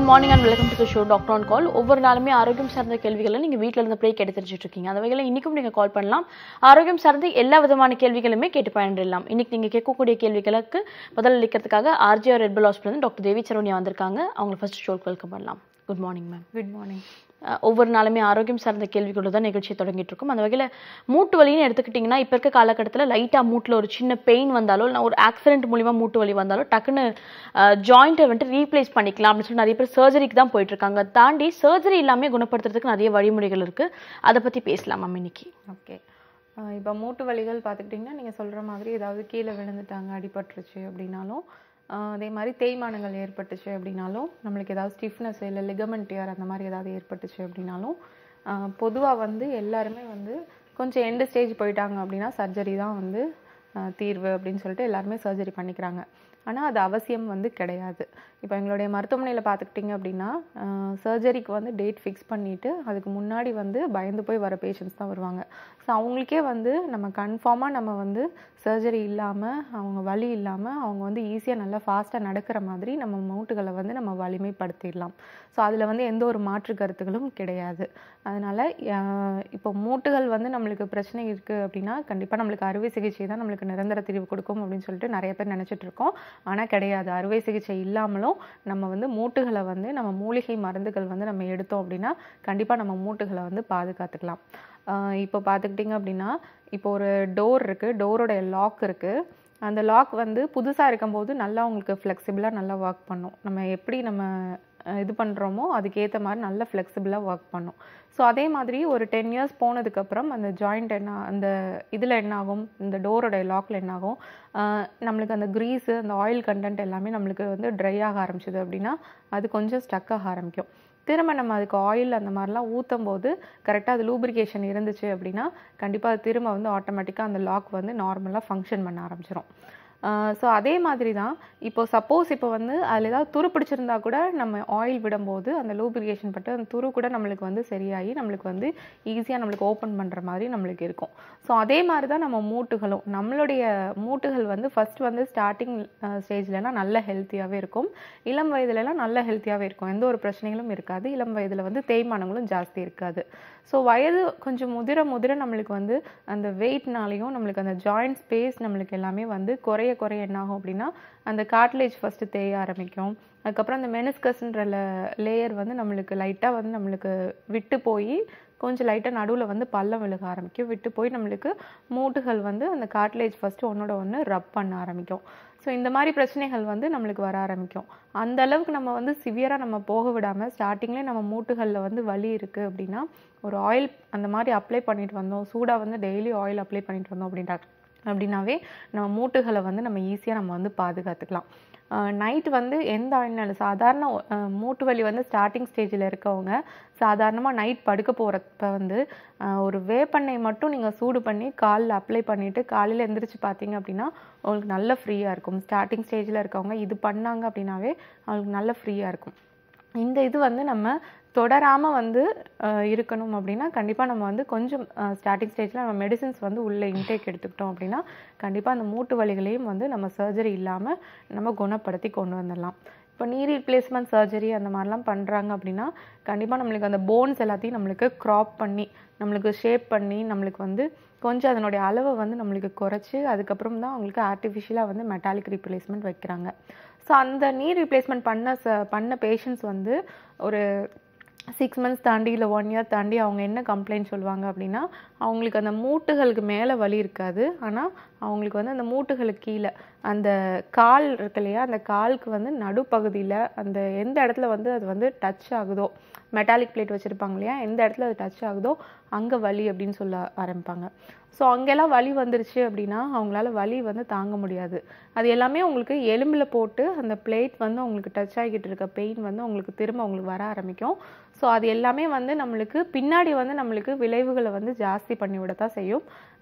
Morning and welcome to show doctor on call ஒவ்வொரு நாளுமே ஆரோக்கியம் சார்ந்த கேள்விகளை நீங்கள் வீட்டில் இருந்து போய் கேட்டு தெரிஞ்சுட்டு இருக்கீங்க அந்த வகையில் இன்றைக்கும் நீங்கள் கால் பண்ணலாம் ஆரோக்கியம் சார்ந்த எல்லா விதமான கேள்விகளுமே கேட்டு பயன்பெறலாம் இன்னைக்கு நீங்கள் கேட்கக்கூடிய கேள்விகளுக்கு பதில் அளிக்கிறதுக்காக RGR herbal hospital doctor Devi Saravaniya வந்திருக்காங்க அவங்களை ஃபர்ஸ்ட் ஷோக்கு வெல்கம் பண்ணலாம் good morning ma'am good morning ah ஒவ்வொரு நாளுமே ஆரோக்கியம் சார்ந்த கேள்விகளோட தான் நிகழ்ச்சி தொடங்கிட்டு இருக்கும் அந்த வகையில் மூட்டு வலின்னு எடுத்துக்கிட்டிங்கன்னா இப்போ இருக்க காலகட்டத்தில் லைட்டாக மூட்டில் ஒரு சின்ன பெயின் வந்தாலோ இல்லை ஒரு ஆக்சிடென்ட் மூலிமா மூட்டு வலி வந்தாலோ டக்குன்னு ஜாயிண்ட்டை வந்துட்டு ரீப்ளேஸ் பண்ணிக்கலாம் அப்படின்னு சொல்லி நிறைய பேர் சர்ஜரிக்கு தான் போயிட்டு இருக்காங்க தாண்டி சர்ஜரி இல்லாமல் குணப்படுத்துறதுக்கு நிறைய வழிமுறைகள் இருக்குது அதை பற்றி பேசலாம் மேம் இன்னைக்கு ஓகே இப்போ மூட்டு வலிகள் பார்த்துக்கிட்டிங்கன்னா நீங்கள் சொல்கிற மாதிரி ஏதாவது கீழே விழுந்துட்டாங்க அடிபட்டுருச்சு அப்படின்னாலும் ஆஹ் அதே மாதிரி தேய்மானங்கள் ஏற்பட்டுச்சு அப்படின்னாலும் நம்மளுக்கு ஏதாவது ஸ்டிஃப்னஸ் இல்லை லிகமெண்ட் டியர் அந்த மாதிரி ஏதாவது ஏற்பட்டுச்சு அப்படின்னாலும் பொதுவாக வந்து எல்லாருமே வந்து கொஞ்சம் எண்டு ஸ்டேஜ் போயிட்டாங்க அப்படின்னா சர்ஜரி தான் வந்து ஆஹ் தீர்வு அப்படின்னு சொல்லிட்டு எல்லாருமே சர்ஜரி பண்ணிக்கிறாங்க ஆனால் அது அவசியம் வந்து கிடையாது இப்போ எங்களுடைய மருத்துவமனையில் பார்த்துக்கிட்டிங்க அப்படின்னா சர்ஜரிக்கு வந்து டேட் ஃபிக்ஸ் பண்ணிவிட்டு அதுக்கு முன்னாடி வந்து பயந்து போய் வர பேஷண்ட்ஸ் தான் வருவாங்க ஸோ அவங்களுக்கே வந்து நம்ம கன்ஃபார்மாக நம்ம வந்து சர்ஜரி இல்லாமல் அவங்க வலி இல்லாமல் அவங்க வந்து ஈஸியாக நல்லா ஃபாஸ்ட்டாக நடக்கிற மாதிரி நம்ம மூட்டுகளை வந்து நம்ம வலிமைப்படுத்திடலாம் ஸோ அதில் வந்து எந்த ஒரு மாற்று கருத்துகளும் கிடையாது அதனால் இப்போ மூட்டுகள் வந்து நம்மளுக்கு பிரச்சனை இருக்குது அப்படின்னா கண்டிப்பாக நம்மளுக்கு அறுவை சிகிச்சை தான் நம்மளுக்கு நிரந்தர தீர்வு கொடுக்கும் அப்படின்னு சொல்லிட்டு நிறைய பேர் நினச்சிட்டு இருக்கோம் ஆனால் கிடையாது அறுவை சிகிச்சை இல்லாமலும் நம்ம வந்து மூட்டுகளை வந்து நம்ம மூலிகை மருந்துகள் வந்து நம்ம எடுத்தோம் அப்படின்னா கண்டிப்பாக நம்ம மூட்டுகளை வந்து பாதுகாத்துக்கலாம் ஆஹ் இப்போ பார்த்துக்கிட்டிங்க அப்படின்னா இப்போ ஒரு டோர் இருக்குது டோரோட லாக் இருக்குது அந்த லாக் வந்து புதுசாக இருக்கும்போது நல்லா உங்களுக்கு ஃப்ளெக்சிபிளாக நல்லா ஒர்க் பண்ணும் நம்ம எப்படி நம்ம அஹ், இது பண்ணுறோமோ அதுக்கேற்ற மாதிரி நல்லா ஃப்ளெக்சிபிளாக ஒர்க் பண்ணும் ஸோ அதே மாதிரி ஒரு டென் இயர்ஸ் போனதுக்கப்புறம் அந்த ஜாயிண்ட் என்ன அந்த இதில் என்ன ஆகும் இந்த டோரோட லாக்கில் என்ன ஆகும் ஆஹ், நம்மளுக்கு அந்த க்ரீஸு அந்த ஆயில் கண்டென்ட் எல்லாமே நம்மளுக்கு வந்து ட்ரை ஆக ஆரம்பிச்சது அப்படின்னா அது கொஞ்சம் ஸ்டக் ஆக ஆரம்பிக்கும் திரும்ப நம்ம அதுக்கு ஆயில் அந்த மாதிரிலாம் ஊற்றும் போது கரெக்டாக அது லூப்ரிகேஷன் இருந்துச்சு அப்படின்னா கண்டிப்பாக அது திரும்ப வந்து ஆட்டோமேட்டிக்காக அந்த லாக் வந்து நார்மலாக ஃபங்க்ஷன் பண்ண ஆரம்பிச்சிரும் ஸோ அதே மாதிரி தான் இப்போ சப்போஸ் இப்போ வந்து அதில் ஏதாவது துரு பிடிச்சிருந்தா கூட நம்ம ஆயில் விடும்போது அந்த லூப்ரிகேஷன் பட்டு அந்த துரு கூட நம்மளுக்கு வந்து சரியாகி நம்மளுக்கு வந்து ஈஸியாக நம்மளுக்கு ஓப்பன் பண்ணுற மாதிரி நம்மளுக்கு இருக்கும் ஸோ அதே மாதிரி தான் நம்ம மூட்டுகளும் நம்மளுடைய மூட்டுகள் வந்து ஃபர்ஸ்ட் வந்து ஸ்டார்டிங் ஸ்டேஜ்லலாம் நல்ல ஹெல்த்தியாகவே இருக்கும் இளம் வயதுலலாம் நல்ல ஹெல்த்தியாகவே இருக்கும் எந்த ஒரு பிரச்சனைகளும் இருக்காது இளம் வயதில் வந்து தேய்மானங்களும் ஜாஸ்தி இருக்காது ஸோ வயது கொஞ்சம் முதிர முதிர நம்மளுக்கு வந்து அந்த வெயிட்னாலையும் நம்மளுக்கு அந்த ஜாயிண்ட் ஸ்பேஸ் நம்மளுக்கு எல்லாமே வந்து குறைய குறைய என்ன ஆகும் அப்படின்னா அந்த கார்ட்லேஜ் ஃபஸ்ட்டு தேய ஆரம்பிக்கும் அதுக்கப்புறம் அந்த மெனிஸ்கஸ்ன்ற லேயர் வந்து நம்மளுக்கு லைட்டாக வந்து நம்மளுக்கு விட்டு போய் கொஞ்சம் லைட்டாக நடுவில் வந்து பள்ளம் விழுக ஆரம்பிக்கும் விட்டு போய் நம்மளுக்கு மூட்டுகள் வந்து அந்த கார்ட்லேஜ் ஃபஸ்ட்டு ஒன்றோட ஒன்று ரப் பண்ண ஆரம்பிக்கும் ஸோ இந்த மாதிரி பிரச்சனைகள் வந்து நம்மளுக்கு வர ஆரம்பிக்கும் அந்த அளவுக்கு நம்ம வந்து சிவியராக நம்ம போக விடாமல் ஸ்டார்டிங்லேயே நம்ம மூட்டுகளில் வந்து வலி இருக்குது அப்படின்னா ஒரு ஆயில் அந்த மாதிரி அப்ளை பண்ணிட்டு வந்தோம் சூடாக வந்து டெய்லி ஆயில் அப்ளை பண்ணிட்டு வந்தோம் அப்படின்டா அப்படின்னாவே நம்ம மூட்டுகளை வந்து நம்ம ஈஸியாக நம்ம வந்து பாதுகாத்துக்கலாம் நைட் வந்து எந்த ஆயில்னாலும் சாதாரண அஹ், மூட்டு வலி வந்து ஸ்டார்டிங் ஸ்டேஜில் இருக்கவங்க சாதாரணமாக நைட் படுக்க போகிறப்ப வந்து அஹ், ஒரு வேப்பெண்ணெய் மட்டும் நீங்கள் சூடு பண்ணி காலில் அப்ளை பண்ணிவிட்டு காலையில் எந்திரிச்சு பார்த்தீங்க அப்படின்னா உங்களுக்கு நல்ல ஃப்ரீயாக இருக்கும் ஸ்டார்டிங் ஸ்டேஜில் இருக்கவங்க இது பண்ணாங்க அப்படின்னாவே அவங்களுக்கு நல்ல ஃப்ரீயாக இருக்கும் இந்த இது வந்து நம்ம தொடராமல் வந்து அஹ், இருக்கணும் அப்படின்னா கண்டிப்பாக நம்ம வந்து கொஞ்சம் ஸ்டார்டிங் ஸ்டேஜில் நம்ம மெடிசின்ஸ் வந்து உள்ளே இன்டேக் எடுத்துக்கிட்டோம் அப்படின்னா கண்டிப்பாக அந்த மூட்டு வலிகளையும் வந்து நம்ம சர்ஜரி இல்லாமல் நம்ம குணப்படுத்தி கொண்டு வந்துடலாம் இப்போ நீ ரீப்ளேஸ்மெண்ட் சர்ஜரி அந்த மாதிரிலாம் பண்ணுறாங்க அப்படின்னா கண்டிப்பாக நம்மளுக்கு அந்த போன்ஸ் எல்லாத்தையும் நம்மளுக்கு க்ராப் பண்ணி நம்மளுக்கு ஷேப் பண்ணி நம்மளுக்கு வந்து கொஞ்சம் அதனுடைய அளவை வந்து நம்மளுக்கு குறைச்சி அதுக்கப்புறம் தான் அவங்களுக்கு ஆர்டிஃபிஷியலாக வந்து மெட்டாலிக் ரீப்ளேஸ்மெண்ட் வைக்கிறாங்க ஸோ அந்த நீ ரீப்ளேஸ்மெண்ட் பண்ண ச பண்ண பேஷண்ட்ஸ் வந்து ஒரு சிக்ஸ் மந்த்ஸ் தாண்டி இல்லை ஒன் இயர் தாண்டி அவங்க என்ன கம்ப்ளைண்ட் சொல்லுவாங்க அப்படின்னா அவங்களுக்கு அந்த மூட்டுகளுக்கு மேலே வலி இருக்காது ஆனால் அவங்களுக்கு வந்து அந்த மூட்டுகளுக்கு கீழே அந்த கால் இருக்கு இல்லையா அந்த காலுக்கு வந்து நடுப்பகுதியில் அந்த எந்த இடத்துல வந்து அது வந்து டச் ஆகுதோ மெட்டாலிக் பிளேட் வச்சுருப்பாங்க இல்லையா எந்த இடத்துல அது டச் ஆகுதோ அங்கே வலி அப்படின்னு சொல்ல ஆரம்பிப்பாங்க ஸோ அங்கெல்லாம் வலி வந்துருச்சு அப்படின்னா அவங்களால வலி வந்து தாங்க முடியாது அது எல்லாமே உங்களுக்கு எலும்பில் போட்டு அந்த பிளேட் வந்து உங்களுக்கு டச் ஆகிட்டு இருக்க பெயின் வந்து உங்களுக்கு திரும்ப உங்களுக்கு வர ஆரம்பிக்கும் ஸோ அது எல்லாமே வந்து நம்மளுக்கு பின்னாடி வந்து நம்மளுக்கு விளைவுகளை வந்து ஜாஸ்தி பண்ணி விட தான் செய்யும்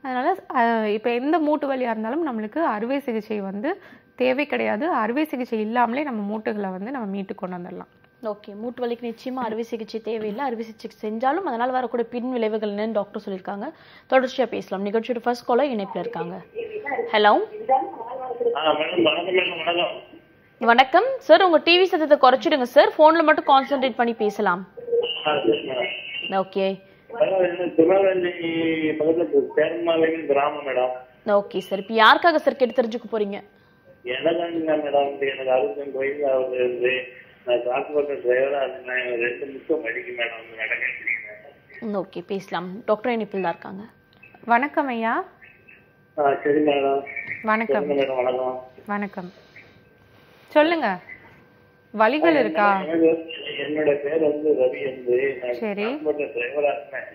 அதனால் இப்போ எந்த மூட்டு வலியாக இருந்தாலும் நம்மளுக்கு அறுவை சிகிச்சை வந்து தேவை கிடையாது அறுவை சிகிச்சை இல்லாமலே நம்ம மூட்டுகளை வந்து நம்ம மீட்டு கொண்டு வந்துடலாம் ஓகே மூட்டு வலிக்கு நிச்சயமா அறுவை சிகிச்சை தேவையில்லை அறுவை சிகிச்சை செஞ்சாலும் அதனால வரக்கூடிய பின் விளைவுகள் என்னன்னு டாக்டர் சொல்லியிருக்காங்க தொடர்ச்சியா பேசலாம் நிகழ்ச்சியோட ஃபர்ஸ்ட் காலர் இணைப்புல இருக்காங்க ஹலோ ஆ மேடம் வணக்கம் மேடம் வணக்கம் வணக்கம் சார் உங்க டிவி சத்தத்தை குறைச்சிடுங்க சார் போன்ல மட்டும் கான்சென்ட்ரேட் பண்ணி பேசலாம் ஆ, சரி மேடம் ஓகே அதாவது என்ன திருநெல்வேலி பக்கத்துல பெருமாளையும் கிராமம் மேடம் ஓகே சார் இப்போ யாருக்காக சார் கேட்டு தெரிஞ்சுக்க போறீங்க எனக்காண்டிங்க மேடம் இது எனக்கு அறுபத்தஞ்சு வயசு ஆகுது இருந்து நான் டிரான்ஸ்போர்ட் டிரைவரா இருந்தேன் எனக்கு ரெண்டு நிமிஷம் படிக்கும் மேடம் நடக்க முடியல ஓகே பேசலாம் டாக்டர் இனிப்பில் தான் இருக்காங்க வணக்கம் ஐயா ஆ சரி மேடம் வணக்கம் சொல்லுங்க மேடம் வணக்கம் வணக்கம் சொல்லுங்க வலிகள் இருக்கா எனக்கு என்னோட பேர் வந்து ரவி வந்து நான் சரி. டிரான்ஸ்போர்ட் டிரைவரா இருந்தேன்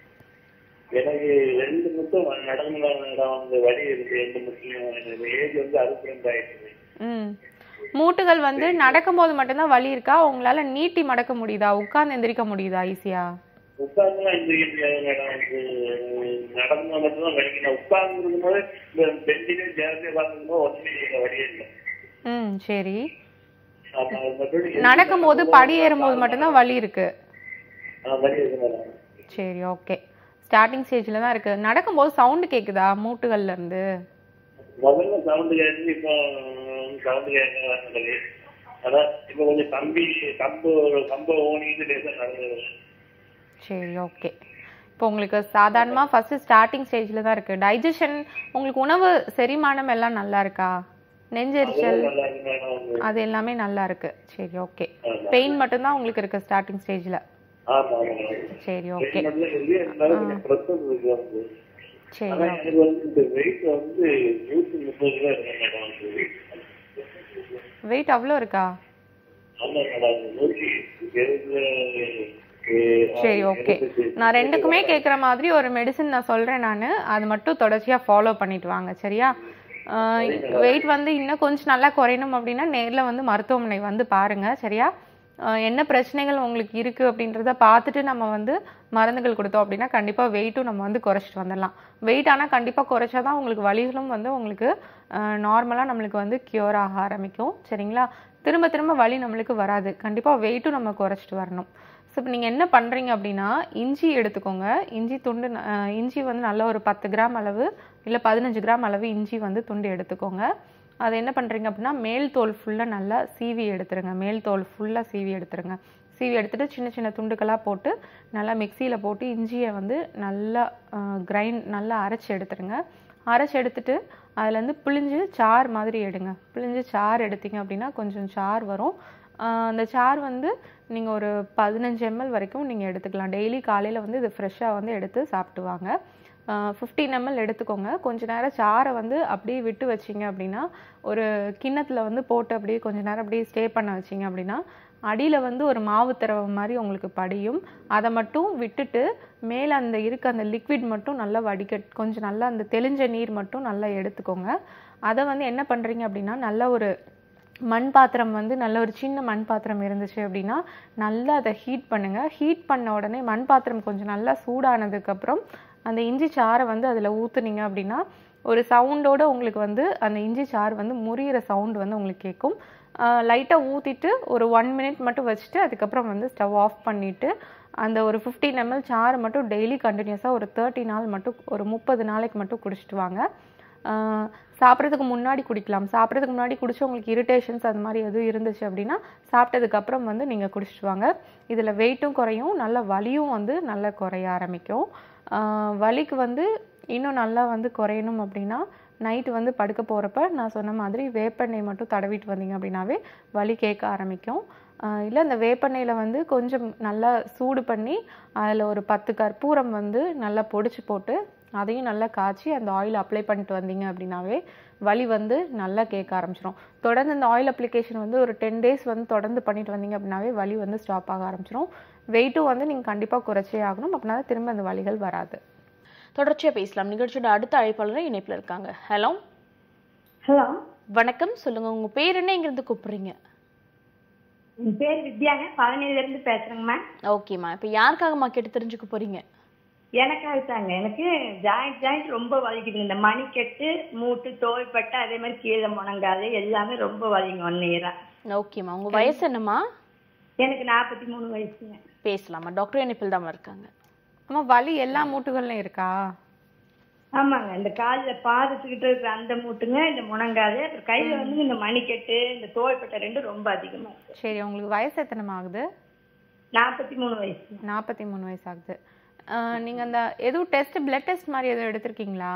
எனக்கு ரெண்டு நிமிஷம் நடக்க முடியாத மேடம் வந்து வலி இருக்கு ரெண்டு நிமிஷம் எனக்கு ஏஜ் வந்து அறுபத்தி ரெண்டு ஆயிடுச்சு ம் மூட்டுகள் வந்து நடக்கும்போது மட்டும்தான் வலி இருக்கா உங்களால நீட்டி மடக்க முடியுதா உட்கார்ந்து எந்திரிக்க முடியுதா ஈஸியா உட்கார்ந்துலாம் எந்திரிக்க முடியாது மேடம் இது நடந்து மட்டும்தான் வலிக்கணும் உட்கார்ந்து இருக்கும்போது இந்த பெஞ்சிலே சேர்ந்தே பார்க்கும்போது ஒன்றுமே இல்லை வழியே இல்லை ம் சரி ஆமா, அது மட்டும் நடக்கும்போது படி ஏறும்போது மட்டும்தான் வலி இருக்கு ஆ, வலி இருக்கு மேடம் சரி ஓகே ஸ்டார்டிங் ஸ்டேஜ்ல தான் இருக்கு நடக்கும்போது சவுண்டு கேக்குதா மூட்டுகள்ல இருந்து முதல்ல சவுண்டு கேட்டு இப்போ சவுண்டு கேட்க அதான் இப்போ கொஞ்சம் கம்பி கம்பு கம்பை ஓணிட்டு லேசாக நடந்தது சரி ஓகே இப்போ உங்களுக்கு சாதாரணமாக ஃபர்ஸ்ட் ஸ்டார்டிங் ஸ்டேஜில் தான் இருக்கு டைஜஷன் உங்களுக்கு உணவு செரிமானம் எல்லாம் நல்லா இருக்கா நெஞ்செரிச்சல் நல்லா இருக்கு மேடம் வந்து அது எல்லாமே நல்லா இருக்கு சரி ஓகே பெயின் மட்டும்தான் உங்களுக்கு இருக்கு ஸ்டார்டிங் ஸ்டேஜில் ஆமா ஆமா மேடம் சரி ஓகே மட்டும் இருக்கு இருந்தாலும் கொஞ்சம் ப்ரெஷர் இருக்கு வந்து சரி ஆனா எனக்கு வந்து இந்த வெயிட் வந்து நூற்றி முப்பது கிலோ இருக்கு மேடம் வந்து வெயிட் அவ்வளோ இருக்கா ஆமா மேடம் நூற்றி எழுபது சரி ஓகே நான் ரெண்டுக்குமே கேட்குற மாதிரி ஒரு மெடிசன் நான் சொல்கிறேன் நான் அது மட்டும் தொடர்ச்சியாக ஃபாலோ பண்ணிட்டு வாங்க சரியா வெயிட் வந்து இன்னும் கொஞ்சம் நல்லா குறையணும் அப்படின்னா நேரில் வந்து மருத்துவமனை வந்து பாருங்க சரியா ஆஹ் என்ன பிரச்சனைகள் உங்களுக்கு இருக்குது அப்படின்றத பார்த்துட்டு நம்ம வந்து மருந்துகள் கொடுத்தோம் அப்படின்னா கண்டிப்பாக வெயிட்டும் நம்ம வந்து குறைச்சிட்டு வந்துடலாம் வெயிட் ஆனால் கண்டிப்பாக குறைச்சா தான் உங்களுக்கு வலிகளும் வந்து உங்களுக்கு நார்மலாக நம்மளுக்கு வந்து க்யூர் ஆக ஆரம்பிக்கும் சரிங்களா திரும்ப திரும்ப வலி நம்மளுக்கு வராது கண்டிப்பாக வெயிட்டும் நம்ம குறைச்சிட்டு வரணும் ஸோ இப்போ நீங்கள் என்ன பண்ணுறீங்க அப்படின்னா இஞ்சி எடுத்துக்கோங்க இஞ்சி துண்டு ந- அஹ் இஞ்சி வந்து நல்ல ஒரு பத்து கிராம் அளவு இல்லை பதினஞ்சு கிராம் அளவு இஞ்சி வந்து துண்டு எடுத்துக்கோங்க அதை என்ன பண்ணுறீங்க அப்படின்னா மேல் தோல் ஃபுல்லாக நல்லா சீவி எடுத்துருங்க மேல் தோல் ஃபுல்லாக சீவி எடுத்துருங்க சீவி எடுத்துட்டு சின்ன சின்ன துண்டுகளாக போட்டு நல்லா மிக்சியில் போட்டு இஞ்சியை வந்து நல்லா கிரைண்ட் நல்லா அரைச்சி எடுத்துருங்க அரைச்சி எடுத்துட்டு அதுலேருந்து பிழிஞ்சு சாறு மாதிரி எடுங்க பிழிஞ்சு சாறு எடுத்தீங்க அப்படின்னா கொஞ்சம் சாறு வரும் ஆஹ் அந்த சாறு வந்து நீங்கள் ஒரு பதினஞ்சு எம்எல் வரைக்கும் நீங்கள் எடுத்துக்கலாம் டெய்லி காலையில் வந்து இது ஃப்ரெஷ்ஷாக வந்து எடுத்து சாப்பிட்டு வாங்க ஃபிஃப்டீன் எம்எல் எடுத்துக்கோங்க கொஞ்ச நேரம் சாறை வந்து அப்படியே விட்டு வச்சிங்க அப்படின்னா ஒரு கிண்ணத்தில் வந்து போட்டு அப்படியே கொஞ்ச நேரம் அப்படியே ஸ்டே பண்ண வச்சிங்க அப்படின்னா அடியில் வந்து ஒரு மாவு திரவம் மாதிரி உங்களுக்கு படியும் அதை மட்டும் விட்டுட்டு மேலே அந்த இருக்க அந்த லிக்விட் மட்டும் நல்லா வடிகட் கொஞ்சம் நல்லா அந்த தெளிஞ்ச நீர் மட்டும் நல்லா எடுத்துக்கோங்க அதை வந்து என்ன பண்ணுறீங்க அப்படின்னா நல்ல ஒரு மண் பாத்திரம் வந்து நல்ல ஒரு சின்ன மண் பாத்திரம் இருந்துச்சு அப்படின்னா நல்லா அதை ஹீட் பண்ணுங்க ஹீட் பண்ண உடனே மண் பாத்திரம் கொஞ்சம் நல்லா சூடானதுக்கப்புறம் அந்த இஞ்சி சாறை வந்து அதில் ஊற்றுனீங்க அப்படின்னா ஒரு சவுண்டோட உங்களுக்கு வந்து அந்த இஞ்சி சாறு வந்து முறியிற சவுண்ட் வந்து உங்களுக்கு கேட்கும் லைட்டாக ஊற்றிட்டு ஒரு ஒன் மினிட் மட்டும் வச்சுட்டு அதுக்கப்புறம் வந்து ஸ்டவ் ஆஃப் பண்ணிவிட்டு அந்த ஒரு ஃபிஃப்டீன் எம்எல் சாறு மட்டும் டெய்லி கண்டினியூஸாக ஒரு தேர்ட்டி நாள் மட்டும் ஒரு முப்பது நாளைக்கு மட்டும் குடிச்சிட்டு வாங்க ஆஹ் சாப்பிட்றதுக்கு முன்னாடி குடிக்கலாம் சாப்பிட்றதுக்கு முன்னாடி குடிச்சு உங்களுக்கு இரிட்டேஷன்ஸ் அது மாதிரி எதுவும் இருந்துச்சு அப்படின்னா சாப்பிட்டதுக்கு அப்புறம் வந்து நீங்கள் குடிச்சிட்டு வாங்க இதில் வெயிட்டும் குறையும் நல்ல வலியும் வந்து நல்லா குறைய ஆரம்பிக்கும் ஆஹ் வலிக்கு வந்து இன்னும் நல்லா வந்து குறையணும் அப்படின்னா நைட்டு வந்து படுக்க போகிறப்ப நான் சொன்ன மாதிரி வேப்பெண்ணெய் மட்டும் தடவிட்டு வந்தீங்க அப்படின்னாவே வலி கேட்க ஆரம்பிக்கும் இல்லை இந்த வேப்பெண்ணெயில் வந்து கொஞ்சம் நல்லா சூடு பண்ணி அதில் ஒரு பத்து கற்பூரம் வந்து நல்லா பொடிச்சு போட்டு அதையும் நல்லா காய்ச்சி அந்த ஆயில் அப்ளை பண்ணிட்டு வந்தீங்க அப்படின்னாவே வலி வந்து நல்லா கேட்க ஆரம்பிச்சிடும் தொடர்ந்து இந்த ஆயில் அப்ளிகேஷன் வந்து ஒரு டென் டேஸ் வந்து தொடர்ந்து பண்ணிட்டு வந்தீங்க அப்படின்னாவே வலி வந்து ஸ்டாப் ஆக ஆரம்பிச்சிடும் வெயிட்டும் வந்து நீங்கள் கண்டிப்பாக குறைச்சே ஆகணும் அப்படின்னா தான் திரும்ப அந்த வலிகள் வராது தொடர்ச்சியா பேசலாம் நிகழ்ச்சியோட அடுத்த அழைப்பாளர் இணைப்புல இருக்காங்க ஹலோ ஹலோ வணக்கம் சொல்லுங்க உங்க பேர் என்ன இங்கிருந்து கூப்பிடுறீங்க என் பேர் வித்யாங்க பழனியில இருந்து பேசுறேங்கம்மா ஓகேம்மா இப்போ யாருக்காகம்மா கேட்டு தெரிஞ்சுக்க போறீங்க எனக்காக தாங்க எனக்கு ஜாயிண்ட் ஜாயிண்ட் ரொம்ப வலிக்குதுங்க இந்த மணிக்கட்டு மூட்டு தோள்பட்டை அதே மாதிரி கீழே முழங்காது எல்லாமே ரொம்ப வலிங்க ஒன் இயரா ஓகேம்மா உங்க வயசு என்னம்மா எனக்கு நாற்பத்தி மூணு வயசுங்க பேசலாமா டாக்டர் இணைப்பில் தான் இருக்காங்க அம்மா வலி எல்லா மூட்டுகள்லையும் இருக்கா ஆமாங்க இந்த கால்ல பாதத்துக்கிட்ட இருக்கிற அந்த மூட்டுங்க இந்த முழங்காது அப்புறம் கையில வந்து இந்த மணிக்கட்டு இந்த தோள்பட்டை ரெண்டும் ரொம்ப அதிகமா இருக்கு சரி உங்களுக்கு வயசு எத்தனை ஆகுது நாற்பத்தி மூணு வயசு நாற்பத்தி மூணு வயசு ஆகுது ஆஹ் நீங்க அந்த எதுவும் டெஸ்ட் பிளட் டெஸ்ட் மாதிரி எதுவும் எடுத்திருக்கீங்களா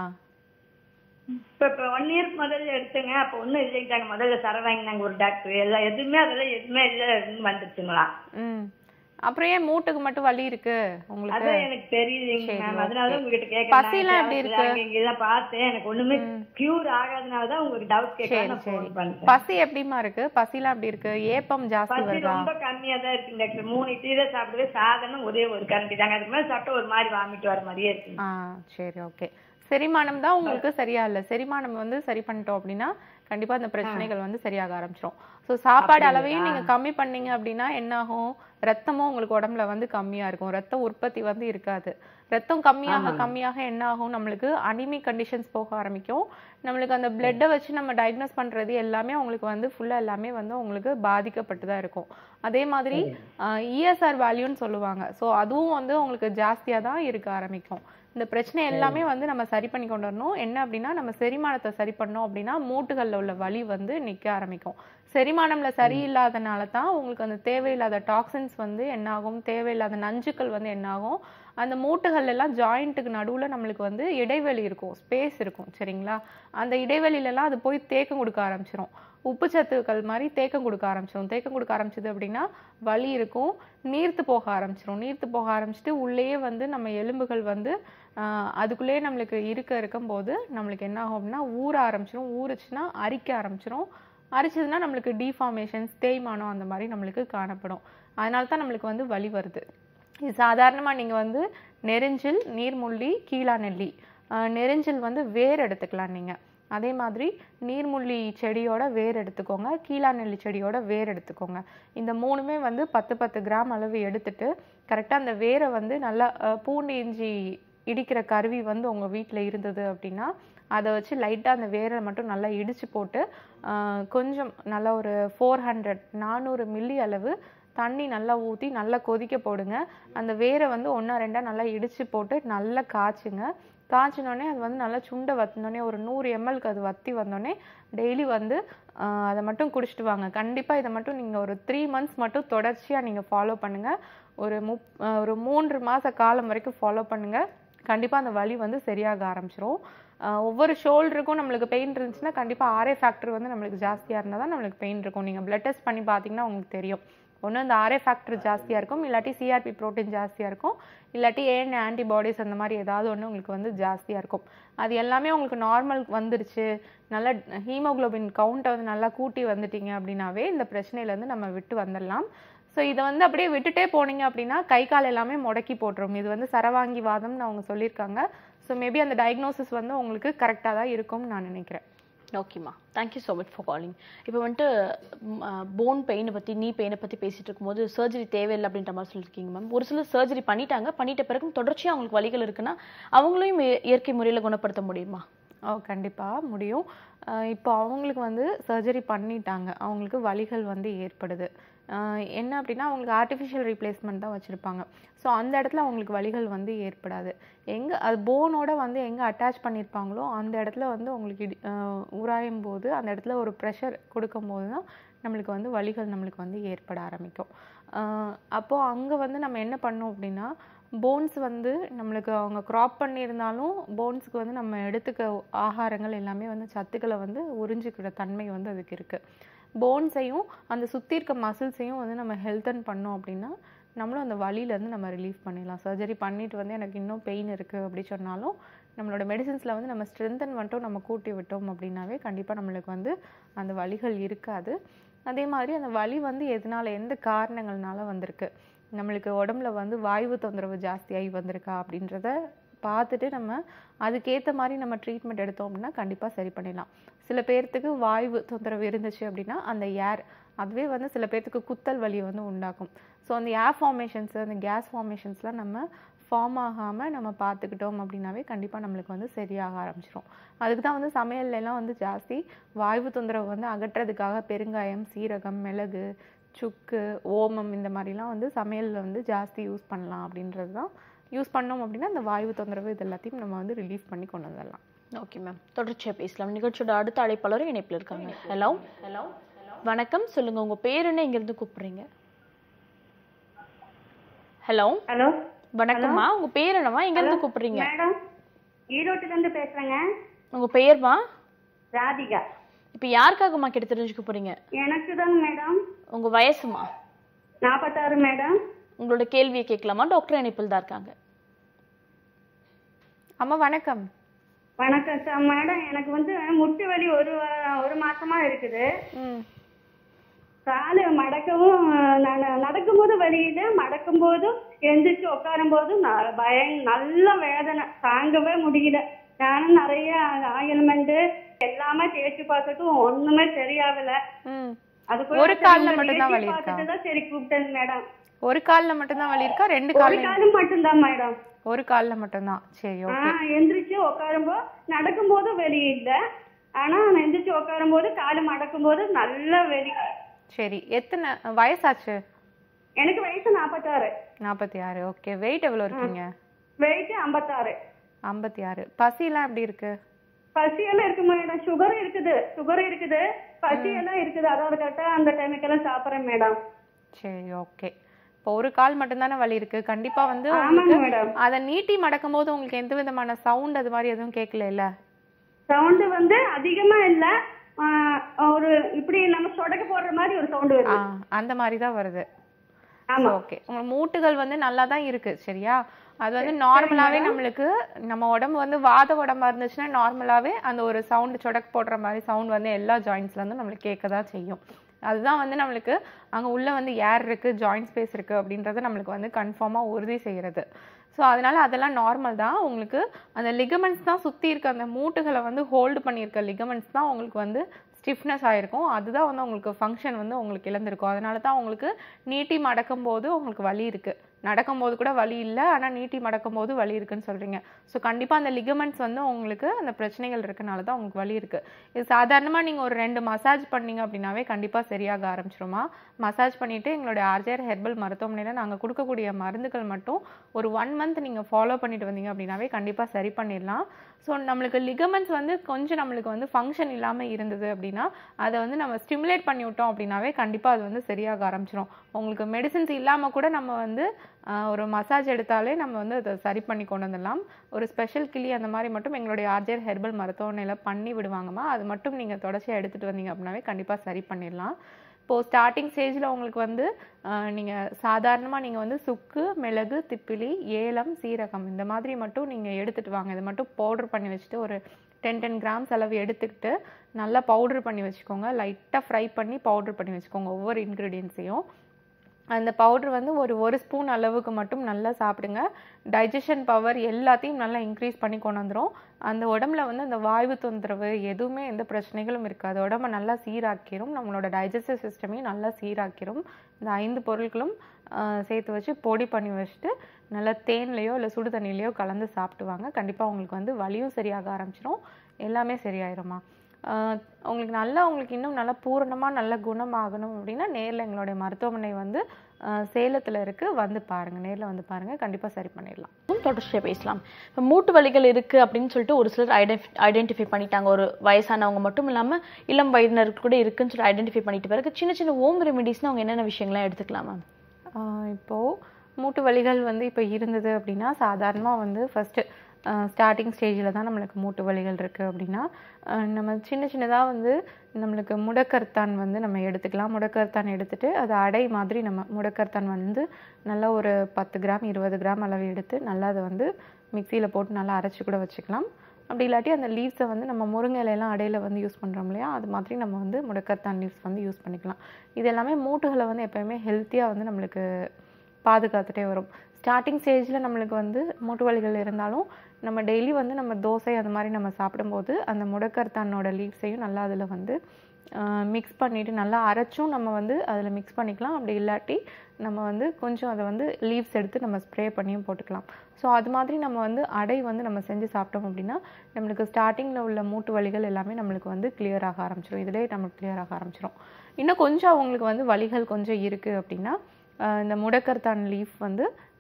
இப்ப இப்ப ஒன் இயர் முதல்ல எடுத்தேங்க அப்ப ஒண்ணும் இல்லைட்டாங்க முதல்ல சர வாங்கினாங்க ஒரு டாக்டர் எல்லாம் எதுவுமே அதெல்லாம் எதுவுமே இல்ல வந்துருச்சுங்களா ம் அப்புறம் ஏன் மூட்டுக்கு மட்டும் வலி இருக்கு உங்களுக்கு அதான் எனக்கு தெரியலைங்க சரி, மேம் okay. அதனால உங்ககிட்ட பசிலாம் எப்படி இருக்கு? கேட்கறேன் இங்கெல்லாம் பார்த்தேன் எனக்கு ஒண்ணுமே கியூர் ஆகாதனாலதான் உங்களுக்கு டவுட் கேட்க சரி நான் சரி ஃபோன் பண்ணேன் பசி எப்படிமா இருக்கு பசிலாம் எப்படி இருக்கு ஏப்பம் ஜாஸ்தி பசி வருதா ரொம்ப கம்மியா தான் இருக்கு டாக்டர் மூணு இட்லி தான் சாப்பிடுவே சாதனம் ஒரே ஒரு கரண்டி தாங்க அதுக்கு மேல சாப்பிட்டா ஒரு மாதிரி வாமிட்டு வர மாதிரியே இருக்கு ஆ சரி ஓகே செரிமானம் தான் உங்களுக்கு சரியா இல்ல செரிமானம் வந்து சரி பண்ணிட்டோம் அப்படின்னா கண்டிப்பா அந்த பிரச்சனைகள் வந்து சரியாக ஆரம்பிச்சிடும் ஸோ சாப்பாடு அளவையும் நீங்க கம்மி பண்ணீங்க அப்படின்னா என்ன ஆகும் ரத்தமும் உங்களுக்கு உடம்புல வந்து கம்மியா இருக்கும் ரத்த உற்பத்தி வந்து இருக்காது ரத்தம் கம்மியாக கம்மியாக என்ன ஆகும் நம்மளுக்கு அனிமி கண்டிஷன்ஸ் போக ஆரம்பிக்கும் நம்மளுக்கு அந்த பிளட்டை வச்சு நம்ம டயக்னோஸ் பண்றது எல்லாமே உங்களுக்கு வந்து ஃபுல்லா எல்லாமே வந்து உங்களுக்கு பாதிக்கப்பட்டு தான் இருக்கும் அதே மாதிரி இஎஸ்ஆர் வேல்யூன்னு சொல்லுவாங்க ஸோ அதுவும் வந்து உங்களுக்கு ஜாஸ்தியா தான் இருக்க ஆரம்பிக்கும் இந்த பிரச்சனை எல்லாமே வந்து நம்ம சரி பண்ணி கொண்டு வரணும் என்ன அப்படின்னா நம்ம செரிமானத்தை சரி பண்ணோம் அப்படின்னா மூட்டுகள்ல உள்ள வலி வந்து நிக்க ஆரம்பிக்கும் செரிமானம்ல சரியில்லாதனால தான் உங்களுக்கு அந்த தேவையில்லாத டாக்ஸின்ஸ் வந்து என்ன ஆகும் தேவையில்லாத நஞ்சுக்கள் வந்து என்ன ஆகும் அந்த மூட்டுகள் எல்லாம் ஜாயிண்ட்டுக்கு நடுவுல நம்மளுக்கு வந்து இடைவெளி இருக்கும் ஸ்பேஸ் இருக்கும் சரிங்களா அந்த இடைவெளியில எல்லாம் அது போய் தேக்கம் கொடுக்க ஆரம்பிச்சிரும் உப்பு சத்துக்கள் மாதிரி தேக்கம் கொடுக்க ஆரம்பிச்சிரும் தேக்கம் கொடுக்க ஆரம்பிச்சது அப்படின்னா வலி இருக்கும் நீர்த்து போக ஆரம்பிச்சிரும் நீர்த்து போக ஆரம்பிச்சிட்டு உள்ளேயே வந்து நம்ம எலும்புகள் வந்து ஆஹ் அதுக்குள்ளேயே நம்மளுக்கு இருக்க இருக்கும்போது நம்மளுக்கு என்ன ஆகும் அப்படின்னா ஊற ஆரம்பிச்சிரும் ஊறுச்சுன்னா அரிக்க ஆரம்பிச்சிரும் அரிச்சதுன்னா நம்மளுக்கு டிஃபார்மேஷன்ஸ் தேய்மானம் அந்த மாதிரி நம்மளுக்கு காணப்படும் அதனால தான் நம்மளுக்கு வந்து வலி வருது இது சாதாரணமாக நீங்கள் வந்து நெரிஞ்சில் நீர்முள்ளி கீழா நெல்லி ஆஹ் நெரிஞ்சில் வந்து வேர் எடுத்துக்கலாம் நீங்கள் அதே மாதிரி நீர்முள்ளி செடியோட வேர் எடுத்துக்கோங்க கீழா நெல்லி செடியோட வேர் எடுத்துக்கோங்க இந்த மூணுமே வந்து பத்து பத்து கிராம் அளவு எடுத்துட்டு கரெக்டாக அந்த வேரை வந்து நல்லா ஆஹ் பூண்டு இஞ்சி இடிக்கிற கருவி வந்து உங்கள் வீட்டில் இருந்தது அப்படின்னா அதை வச்சு லைட்டாக அந்த வேரை மட்டும் நல்லா இடிச்சு போட்டு ஆஹ் கொஞ்சம் நல்லா ஒரு ஃபோர் ஹண்ட்ரட் நானூறு மில்லி அளவு தண்ணி நல்லா ஊற்றி நல்லா கொதிக்க போடுங்க அந்த வேரை வந்து ஒன்றா ரெண்டாக நல்லா இடிச்சு போட்டு நல்லா காய்ச்சுங்க காய்ச்சினோடனே அது வந்து நல்லா சுண்டை வத்தினோடனே ஒரு நூறு எம்எல்க்கு அது வத்தி வந்தோடனே டெய்லி வந்து ஆஹ் அதை மட்டும் குடிச்சிட்டு வாங்க கண்டிப்பாக இதை மட்டும் நீங்கள் ஒரு த்ரீ மந்த்ஸ் மட்டும் தொடர்ச்சியாக நீங்கள் ஃபாலோ பண்ணுங்கள் ஒரு முப் ஆஹ் ஒரு மூன்று மாத காலம் வரைக்கும் ஃபாலோ பண்ணுங்கள் கண்டிப்பாக அந்த வலி வந்து சரியாக ஆரம்பிச்சிரும் ஆஹ் ஒவ்வொரு ஷோல்டருக்கும் நம்மளுக்கு பெயின் இருந்துச்சுன்னா கண்டிப்பாக ஆர்ஏ ஃபேக்டர் வந்து நம்மளுக்கு ஜாஸ்தியாக இருந்தால் தான் நம்மளுக்கு பெயின் இருக்கும் நீங்கள் பிளட் டெஸ்ட் பண்ணி பார்த்தீங்கன்னா உங்களுக்கு தெரியும் ஒன்று அந்த ஆர்ஏ ஃபேக்டர் ஜாஸ்தியாக இருக்கும் இல்லாட்டி சிஆர்பி புரோட்டீன் ஜாஸ்தியாக இருக்கும் இல்லாட்டி ஏஎன் ஆன்டிபாடிஸ் அந்த மாதிரி ஏதாவது ஒன்று உங்களுக்கு வந்து ஜாஸ்தியாக இருக்கும் அது எல்லாமே உங்களுக்கு நார்மல் வந்துருச்சு நல்ல ஹீமோகுளோபின் கவுண்ட்டை வந்து நல்லா கூட்டி வந்துட்டீங்க அப்படின்னாவே இந்த பிரச்சனையிலேருந்து நம்ம விட்டு வந்துடலாம் ஸோ இதை வந்து அப்படியே விட்டுட்டே போனீங்க அப்படின்னா கை கால் எல்லாமே முடக்கி போட்டுரும் இது வந்து சரவாங்கி வாதம்னு அவங்க சொல்லியிருக்காங்க ஸோ மேபி அந்த டயக்னோசிஸ் வந்து உங்களுக்கு கரெக்டாக தான் இருக்கும்னு நான் நினைக்கிறேன் ஓகேம்மா thank you so much for calling இப்போ வந்துட்டு போன் பெயினை பற்றி நீ பெயினை பற்றி பேசிட்டு இருக்கும்போது சர்ஜரி தேவையில்லை அப்படின்ற மாதிரி சொல்லியிருக்கீங்க மேம் ஒரு சிலர் சர்ஜரி பண்ணிட்டாங்க பண்ணிட்ட பிறகு தொடர்ச்சியாக அவங்களுக்கு வலிகள் இருக்குன்னா அவங்களையும் இய- இயற்கை முறையில் குணப்படுத்த முடியுமா ஓ கண்டிப்பாக முடியும் அஹ் இப்போ அவங்களுக்கு வந்து சர்ஜரி பண்ணிட்டாங்க அவங்களுக்கு வலிகள் வந்து ஏற்படுது அஹ் என்ன அப்படின்னா அவங்களுக்கு ஆர்டிஃபிஷியல் ரீப்ளேஸ்மெண்ட் தான் வச்சுருப்பாங்க ஸோ அந்த இடத்துல அவங்களுக்கு வலிகள் வந்து ஏற்படாது எங்கே அது போனோட வந்து எங்கே அட்டாச் பண்ணியிருப்பாங்களோ அந்த இடத்துல வந்து அவங்களுக்கு இடி அஹ் உராயும் போது அந்த இடத்துல ஒரு ப்ரெஷர் கொடுக்கும்போது தான் நம்மளுக்கு வந்து வலிகள் நம்மளுக்கு வந்து ஏற்பட ஆரம்பிக்கும் அஹ் அப்போ அங்கே வந்து நம்ம என்ன பண்ணோம் அப்படின்னா போன்ஸ் வந்து நம்மளுக்கு அவங்க க்ராப் பண்ணியிருந்தாலும் போன்ஸுக்கு வந்து நம்ம எடுத்துக்க ஆகாரங்கள் எல்லாமே வந்து சத்துக்களை வந்து உறிஞ்சிக்கிற தன்மை வந்து அதுக்கு இருக்குது போன்ஸையும் அந்த சுற்றி இருக்க மசில்ஸையும் வந்து நம்ம ஹெல்த்தன் பண்ணோம் அப்படின்னா நம்மளும் அந்த வலியிலேருந்து நம்ம ரிலீஃப் பண்ணிடலாம் சர்ஜரி பண்ணிட்டு வந்து எனக்கு இன்னும் பெயின் இருக்குது அப்படி சொன்னாலும் நம்மளோட மெடிசின்ஸில் வந்து நம்ம ஸ்ட்ரென்தன் மட்டும் நம்ம கூட்டி விட்டோம் அப்படின்னாவே கண்டிப்பாக நம்மளுக்கு வந்து அந்த வலிகள் இருக்காது அதே மாதிரி அந்த வலி வந்து எதனால எந்த காரணங்கள்னால வந்திருக்கு நம்மளுக்கு உடம்புல வந்து வாய்வு தொந்தரவு ஜாஸ்தியாகி வந்திருக்கா அப்படின்றத பார்த்துட்டு நம்ம அதுக்கேற்ற மாதிரி நம்ம ட்ரீட்மெண்ட் எடுத்தோம் அப்படின்னா கண்டிப்பாக சரி பண்ணிடலாம் சில பேர்த்துக்கு வாய்வு தொந்தரவு இருந்துச்சு அப்படின்னா அந்த ஏர் அதுவே வந்து சில பேர்த்துக்கு குத்தல் வலியை வந்து உண்டாக்கும் ஸோ அந்த ஏர் ஃபார்மேஷன்ஸ் அந்த கேஸ் ஃபார்மேஷன்ஸ்லாம் நம்ம ஃபார்ம் ஆகாமல் நம்ம பார்த்துக்கிட்டோம் அப்படின்னாவே கண்டிப்பாக நம்மளுக்கு வந்து சரியாக ஆரம்பிச்சிரும் அதுக்கு தான் வந்து சமையல்ல எல்லாம் வந்து ஜாஸ்தி வாய்வு தொந்தரவு வந்து அகற்றுறதுக்காக பெருங்காயம் சீரகம் மிளகு சுக்கு ஓமம் இந்த மாதிரிலாம் வந்து சமையலில் வந்து ஜாஸ்தி யூஸ் பண்ணலாம் அப்படின்றது தான் யூஸ் பண்ணோம் அப்படின்னா அந்த வாய்வு தொந்தரவு இது எல்லாத்தையும் நம்ம வந்து ரிலீஃப் பண்ணி கொண்டு வந்துடலாம் ஓகே மேம் தொடர்ச்சியா பேசலாம் நிகழ்ச்சியோட அடுத்த அழைப்பாளரும் இணைப்பில் இருக்காங்க ஹலோ ஹலோ வணக்கம் சொல்லுங்க உங்க பேர் என்ன இங்க இருந்து கூப்பிடுறீங்க ஹலோ ஹலோ வணக்கம்மா உங்க பேர் என்னம்மா எங்க இருந்து கூப்பிடுறீங்க மேடம் ஈரோட்டுல இருந்து பேசுறேங்க உங்க பெயர்மா ராதிகா இப்ப யாருக்காகம்மா கேட்டு தெரிஞ்சுக்க போறீங்க எனக்கு தாங்க மேடம் உங்க வயசுமா நாற்பத்தாறு மேடம் உங்களோட கேள்வியை கேட்கலாமா டாக்டர் இணைப்பில் தான் இருக்காங்க அம்மா வணக்கம் வணக்கம் சார் மேடம் எனக்கு வந்து முட்டு வலி ஒரு வா- ஒரு மாசமா இருக்குது ம் காலு மடக்கவும் நான் நடக்கும்போது வலியில மடக்கும் போதும் எந்திரிச்சு உட்காரும் போதும் ந- பயம் நல்ல வேதனை தாங்கவே முடியல நானும் நிறைய ஆயில்மெண்ட் எல்லாமே தேய்ச்சி பார்த்துட்டும் ஒண்ணுமே சரியாகல ம் அதுக்குள்ள ஒரு சரி கால்ல உங்க மட்டும்தான் நிகழ்ச்சி வலி இருக்கா? பார்த்துட்டு தான் சரி கூப்பிட்டேன் மேடம் ஒரு காலில் மட்டும்தான் வலி இருக்கா ரெண்டு ஒரு காலில் காலு மட்டும்தான் மேடம் ஒரு காலில் மட்டும்தான் சரி ஆ ஓகே எந்திரிச்சு உட்காரும்போ நடக்கும்போது வெளி இல்ல ஆனா நான் எந்திரிச்சு உட்காரும்போது காலு மடக்கும்போது நல்ல வெளி சரி எத்தனை வயசாச்சு எனக்கு வயசு நாற்பத்தாறு நாற்பத்தி ஆறு ஓகே வெயிட் எவ்வளோ இருக்கீங்க வெயிட் ஐம்பத்தாறு ஐம்பத்தி ஆறு பசிலாம் எப்படி இருக்கு பசியெல்லாம் இருக்கு மேடம் சுகர் இருக்குது சுகர் இருக்குது பசியெல்லாம் இருக்குது அதாவது கரெக்டா அந்த டைமுக்கெல்லாம் சாப்பிட்றேன் மேடம் சரி ஓகே இப்போ ஒரு கால் மட்டும்தானே வலி இருக்கு கண்டிப்பா வந்து ஆமாங்க உங்களுக்கு மேடம் அதை நீட்டி மடக்கும் போது உங்களுக்கு எந்த விதமான சவுண்ட் அது மாதிரி எதுவும் கேட்கல இல்ல சவுண்டு வந்து அதிகமா இல்ல ஆ, ஒரு இப்படி நம்ம சொடக்கு போடுற மாதிரி ஒரு சவுண்டு ஆ வருது அந்த மாதிரி தான் வருது ஆமா ஓகே உங்க மூட்டுகள் வந்து நல்லா தான் இருக்கு சரியா அது வந்து நார்மலாவே நம்மளுக்கு நம்ம உடம்பு வந்து வாத உடம்பா இருந்துச்சுன்னா நார்மலாவே அந்த ஒரு சவுண்ட் சொடக்கு போடுற மாதிரி சவுண்ட் வந்து எல்லா ஜாயின்ஸ்ல இருந்தும் நம்மளுக்கு கேட்க தான் செய்யும் அதுதான் வந்து நம்மளுக்கு அங்க உள்ள வந்து ஏர் இருக்கு ஜாயிண்ட் ஸ்பேஸ் இருக்கு அப்படின்றத நம்மளுக்கு வந்து கன்ஃபார்மா உறுதி செய்யறது ஸோ அதனால அதெல்லாம் நார்மல் தான் உங்களுக்கு அந்த லிகமெண்ட்ஸ் தான் சுத்தி இருக்க அந்த மூட்டுகளை வந்து ஹோல்டு பண்ணியிருக்க லிகமெண்ட்ஸ் தான் உங்களுக்கு வந்து ஸ்டிஃப்னஸ் ஆயிருக்கும் அதுதான் வந்து உங்களுக்கு ஃபங்க்ஷன் வந்து உங்களுக்கு இழந்திருக்கும் அதனால தான் உங்களுக்கு நீட்டி மடக்கும் போது உங்களுக்கு வலி இருக்கு நடக்கும்போது கூட வலி இல்லை ஆனால் நீட்டி மடக்கும் போது வலி இருக்குன்னு சொல்றீங்க ஸோ கண்டிப்பாக அந்த லிகமெண்ட்ஸ் வந்து உங்களுக்கு அந்த பிரச்சனைகள் இருக்கனால தான் உங்களுக்கு வலி இருக்கு இது சாதாரணமாக நீங்கள் ஒரு ரெண்டு மசாஜ் பண்ணீங்க அப்படின்னாவே கண்டிப்பாக சரியாக ஆரம்பிச்சிருமா மசாஜ் பண்ணிட்டு எங்களுடைய ஆர்ஜிஆர் ஹெர்பல் மருத்துவமனையில் நாங்கள் கொடுக்கக்கூடிய மருந்துகள் மட்டும் ஒரு ஒன் மந்த் நீங்கள் ஃபாலோ பண்ணிட்டு வந்தீங்க அப்படின்னாவே கண்டிப்பாக சரி பண்ணிடலாம் ஸோ நம்மளுக்கு லிகமெண்ட்ஸ் வந்து கொஞ்சம் நம்மளுக்கு வந்து ஃபங்க்ஷன் இல்லாமல் இருந்தது அப்படின்னா அதை வந்து நம்ம ஸ்டிமுலேட் பண்ணி விட்டோம் அப்படின்னாவே கண்டிப்பாக அது வந்து சரியாக ஆரம்பிச்சிரும் உங்களுக்கு மெடிசின்ஸ் இல்லாமல் கூட நம்ம வந்து ஆஹ், ஒரு மசாஜ் எடுத்தாலே நம்ம வந்து அதை சரி பண்ணி கொண்டு வந்துடலாம் ஒரு ஸ்பெஷல் கிளி அந்த மாதிரி மட்டும் எங்களுடைய ஆர்ஜிஆர் ஹெர்பல் மருத்துவமனையில் பண்ணி விடுவாங்கம்மா அது மட்டும் நீங்கள் தொடர்ச்சியாக எடுத்துகிட்டு வந்தீங்க அப்படின்னாவே கண்டிப்பாக சரி பண்ணிடலாம் இப்போது ஸ்டார்டிங் ஸ்டேஜில் உங்களுக்கு வந்து நீங்கள் சாதாரணமாக நீங்கள் வந்து சுக்கு மிளகு திப்பிலி ஏலம் சீரகம் இந்த மாதிரி மட்டும் நீங்கள் எடுத்துகிட்டு வாங்க இதை மட்டும் பவுடர் பண்ணி வச்சுட்டு ஒரு டென் டென் கிராம்ஸ் அளவு எடுத்துக்கிட்டு நல்லா பவுடர் பண்ணி வச்சுக்கோங்க லைட்டாக ஃப்ரை பண்ணி பவுடர் பண்ணி வச்சுக்கோங்க ஒவ்வொரு இன்க்ரீடியன்ஸையும் அந்த பவுடர் வந்து ஒரு ஒரு ஸ்பூன் அளவுக்கு மட்டும் நல்லா சாப்பிடுங்க டைஜஷன் பவர் எல்லாத்தையும் நல்லா இன்க்ரீஸ் பண்ணி கொண்டு வந்துரும் அந்த உடம்புல வந்து அந்த வாய்வு தொந்தரவு எதுவுமே எந்த பிரச்சனைகளும் இருக்காது உடம்ப நல்லா சீராக்கிரும் நம்மளோட டைஜஸ்டிவ் சிஸ்டமையும் நல்லா சீராக்கிரும் இந்த ஐந்து பொருட்களும் ஆஹ், சேர்த்து வச்சு பொடி பண்ணி வச்சுட்டு நல்லா தேன்லையோ இல்லை சுடு தண்ணிலையோ கலந்து சாப்பிட்டு வாங்க கண்டிப்பாக உங்களுக்கு வந்து வலியும் சரியாக ஆரம்பிச்சிரும் எல்லாமே சரியாயிருமா ஆஹ் உங்களுக்கு நல்லா உங்களுக்கு இன்னும் நல்லா பூரணமாக நல்ல குணமாகணும் அப்படின்னா நேரில் எங்களுடைய மருத்துவமனை வந்து ஆஹ் சேலத்துல இருக்கு வந்து பாருங்க நேர்ல வந்து பாருங்க கண்டிப்பா சரி பண்ணிடலாம் தொடர்ச்சியாக பேசலாம் இப்போ மூட்டு வலிகள் இருக்கு அப்படின்னு சொல்லிட்டு ஒரு சிலர் ஐடென்டி ஐடென்டிஃபை பண்ணிட்டாங்க ஒரு வயசானவங்க மட்டும் இல்லாம இளம் வயதினருக்கு கூட இருக்குன்னு சொல்லி ஐடென்டிஃபை பண்ணிட்டு பிறகு சின்ன சின்ன ஹோம் ரெமிடிஸ்னு அவங்க என்னென்ன விஷயங்கள்லாம் எடுத்துக்கலாம் மேம் ஆஹ் இப்போ மூட்டு வலிகள் வந்து இப்போ இருந்தது அப்படின்னா சாதாரணமாக வந்து ஃபஸ்ட்டு ஸ்டார்டிங் ஸ்டேஜில் தான் நம்மளுக்கு மூட்டு வலிகள் இருக்குது அப்படின்னா ஆஹ் நம்ம சின்ன சின்னதாக வந்து நம்மளுக்கு முடக்கர்த்தான் வந்து நம்ம எடுத்துக்கலாம் முடக்கர்த்தான் எடுத்துட்டு அது அடை மாதிரி நம்ம முடக்கர்த்தான் வந்து நல்லா ஒரு பத்து கிராம் இருபது கிராம் அளவு எடுத்து நல்லா அதை வந்து மிக்சியில் போட்டு நல்லா அரைச்சி கூட வச்சுக்கலாம் அப்படி இல்லாட்டி அந்த லீவ்ஸை வந்து நம்ம முருங்கை இலையெல்லாம் அடையில வந்து யூஸ் பண்ணுறோம் இல்லையா அது மாதிரி நம்ம வந்து முடக்கத்தான் லீவ்ஸ் வந்து யூஸ் பண்ணிக்கலாம் இது எல்லாமே மூட்டுகளை வந்து எப்பயுமே ஹெல்த்தியாக வந்து நம்மளுக்கு பாதுகாத்துட்டே வரும் ஸ்டார்டிங் ஸ்டேஜில் நம்மளுக்கு வந்து மூட்டு வலிகள் இருந்தாலும் நம்ம டெய்லி வந்து நம்ம தோசை அந்த மாதிரி நம்ம சாப்பிடும்போது அந்த முடக்கர்த்தானோட லீவ்ஸையும் நல்லா அதில் வந்து மிக்ஸ் பண்ணிவிட்டு நல்லா அரைச்சும் நம்ம வந்து அதில் மிக்ஸ் பண்ணிக்கலாம் அப்படி இல்லாட்டி நம்ம வந்து கொஞ்சம் அதை வந்து லீவ்ஸ் எடுத்து நம்ம ஸ்ப்ரே பண்ணியும் போட்டுக்கலாம் ஸோ அது மாதிரி நம்ம வந்து அடை வந்து நம்ம செஞ்சு சாப்பிட்டோம் அப்படின்னா நம்மளுக்கு ஸ்டார்டிங்கில் உள்ள மூட்டு வலிகள் எல்லாமே நம்மளுக்கு வந்து clear ஆக ஆரம்பிச்சிடும் இதிலே நம்மளுக்கு clear ஆக ஆரம்பிச்சிடும் இன்னும் கொஞ்சம் அவங்களுக்கு வந்து வலிகள் கொஞ்சம் இருக்குது அப்படின்னா ஆஹ் இந்த முடக்கர்த்தான் லீஃப் வந்து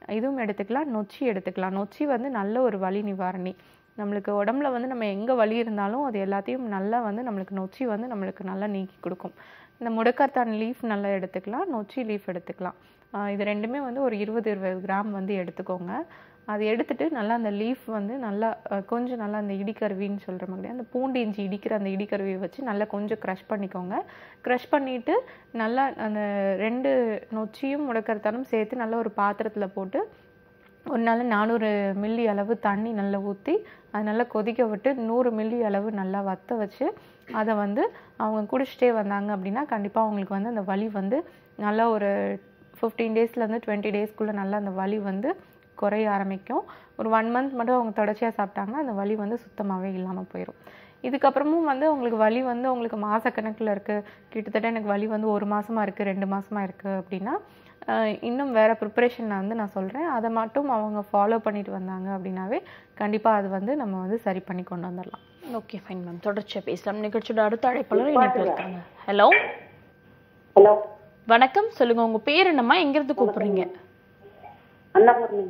இதுவும் எடுத்துக்கலாம் நொச்சி எடுத்துக்கலாம் நொச்சி வந்து நல்ல ஒரு வலி நிவாரணி நம்மளுக்கு உடம்புல வந்து நம்ம எங்கே வலி இருந்தாலும் அது எல்லாத்தையும் நல்லா வந்து நம்மளுக்கு நொச்சி வந்து நம்மளுக்கு நல்லா நீக்கி கொடுக்கும் இந்த முடக்கத்தான் லீஃப் நல்லா எடுத்துக்கலாம் நொச்சி லீஃப் எடுத்துக்கலாம் ஆஹ் இது ரெண்டுமே வந்து ஒரு இருபது இருபது கிராம் வந்து எடுத்துக்கோங்க அது எடுத்துட்டு நல்லா அந்த லீஃப் வந்து நல்லா அஹ், கொஞ்சம் நல்லா அந்த இடிக்கருவின்னு சொல்கிற மாதிரி அந்த பூண்டு இஞ்சி இடிக்கிற அந்த இடிக்கருவியை வச்சு நல்லா கொஞ்சம் க்ரஷ் பண்ணிக்கோங்க க்ரஷ் பண்ணிவிட்டு நல்லா அந்த ரெண்டு நொச்சியும் முடக்கரத்தானும் சேர்த்து நல்லா ஒரு பாத்திரத்தில் போட்டு ஒரு நாள் நானூறு மில்லி அளவு தண்ணி நல்லா ஊற்றி அது நல்லா கொதிக்க விட்டு நூறு மில்லி அளவு நல்லா வத்த வச்சு அதை வந்து அவங்க குடிச்சிட்டே வந்தாங்க அப்படின்னா கண்டிப்பாக அவங்களுக்கு வந்து அந்த வலி வந்து நல்லா ஒரு ஃபிஃப்டீன் டேஸ்லேருந்து டுவெண்ட்டி டேஸ்க்குள்ளே நல்லா அந்த வலி வந்து குறைய ஆரம்பிக்கும் ஒரு ஒன் மந்த் மட்டும் அவங்க தொடர்ச்சியாக சாப்பிட்டாங்கன்னா அந்த வலி வந்து சுத்தமாகவே இல்லாமல் போயிடும் இதுக்கப்புறமும் வந்து உங்களுக்கு வலி வந்து உங்களுக்கு மாதக்கணக்கில் இருக்குது கிட்டத்தட்ட எனக்கு வலி வந்து ஒரு மாசமா இருக்குது ரெண்டு மாசமா இருக்குது அப்படின்னா ஆஹ் இன்னும் வேறு ப்ரிப்பரேஷன் வந்து நான் சொல்கிறேன் அதை மட்டும் அவங்க ஃபாலோ பண்ணிட்டு வந்தாங்க அப்படின்னாவே கண்டிப்பாக அது வந்து நம்ம வந்து சரி பண்ணி கொண்டு வந்துடலாம் ஓகே ஃபைன் மேம் தொடர்ச்சியாக பேசலாம் நிகழ்ச்சியோட அடுத்த அழைப்பாளர் இணைப்பில் இருக்காங்க ஹலோ ஹலோ வணக்கம் சொல்லுங்க உங்க பேர் என்னம்மா எங்கிருந்து கூப்பிடுறீங்க அன்னபூர்ணி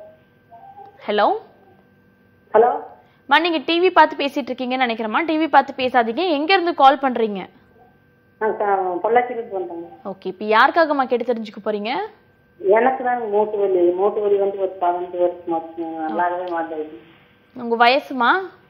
ஹலோ ஹலோ மா நீங்க டிவி பார்த்து பேசிட்டு இருக்கீங்கன்னு நினைக்கிறேம்மா டிவி பார்த்து பேசாதீங்க எங்க இருந்து கால் பண்றீங்க நான் க- பொள்ளாச்சியிலிருந்து வந்தேங்க ஓகே இப்போ யாருக்காகம்மா கேட்டு தெரிஞ்சுக்க போறீங்க எனக்கு தான் மூட்டு வலி மூட்டு வலி வந்து ஒரு பதினஞ்சு வருஷம் ஆச்சு நல்லாவே மாட்டேங்குது உங்க வயசுமா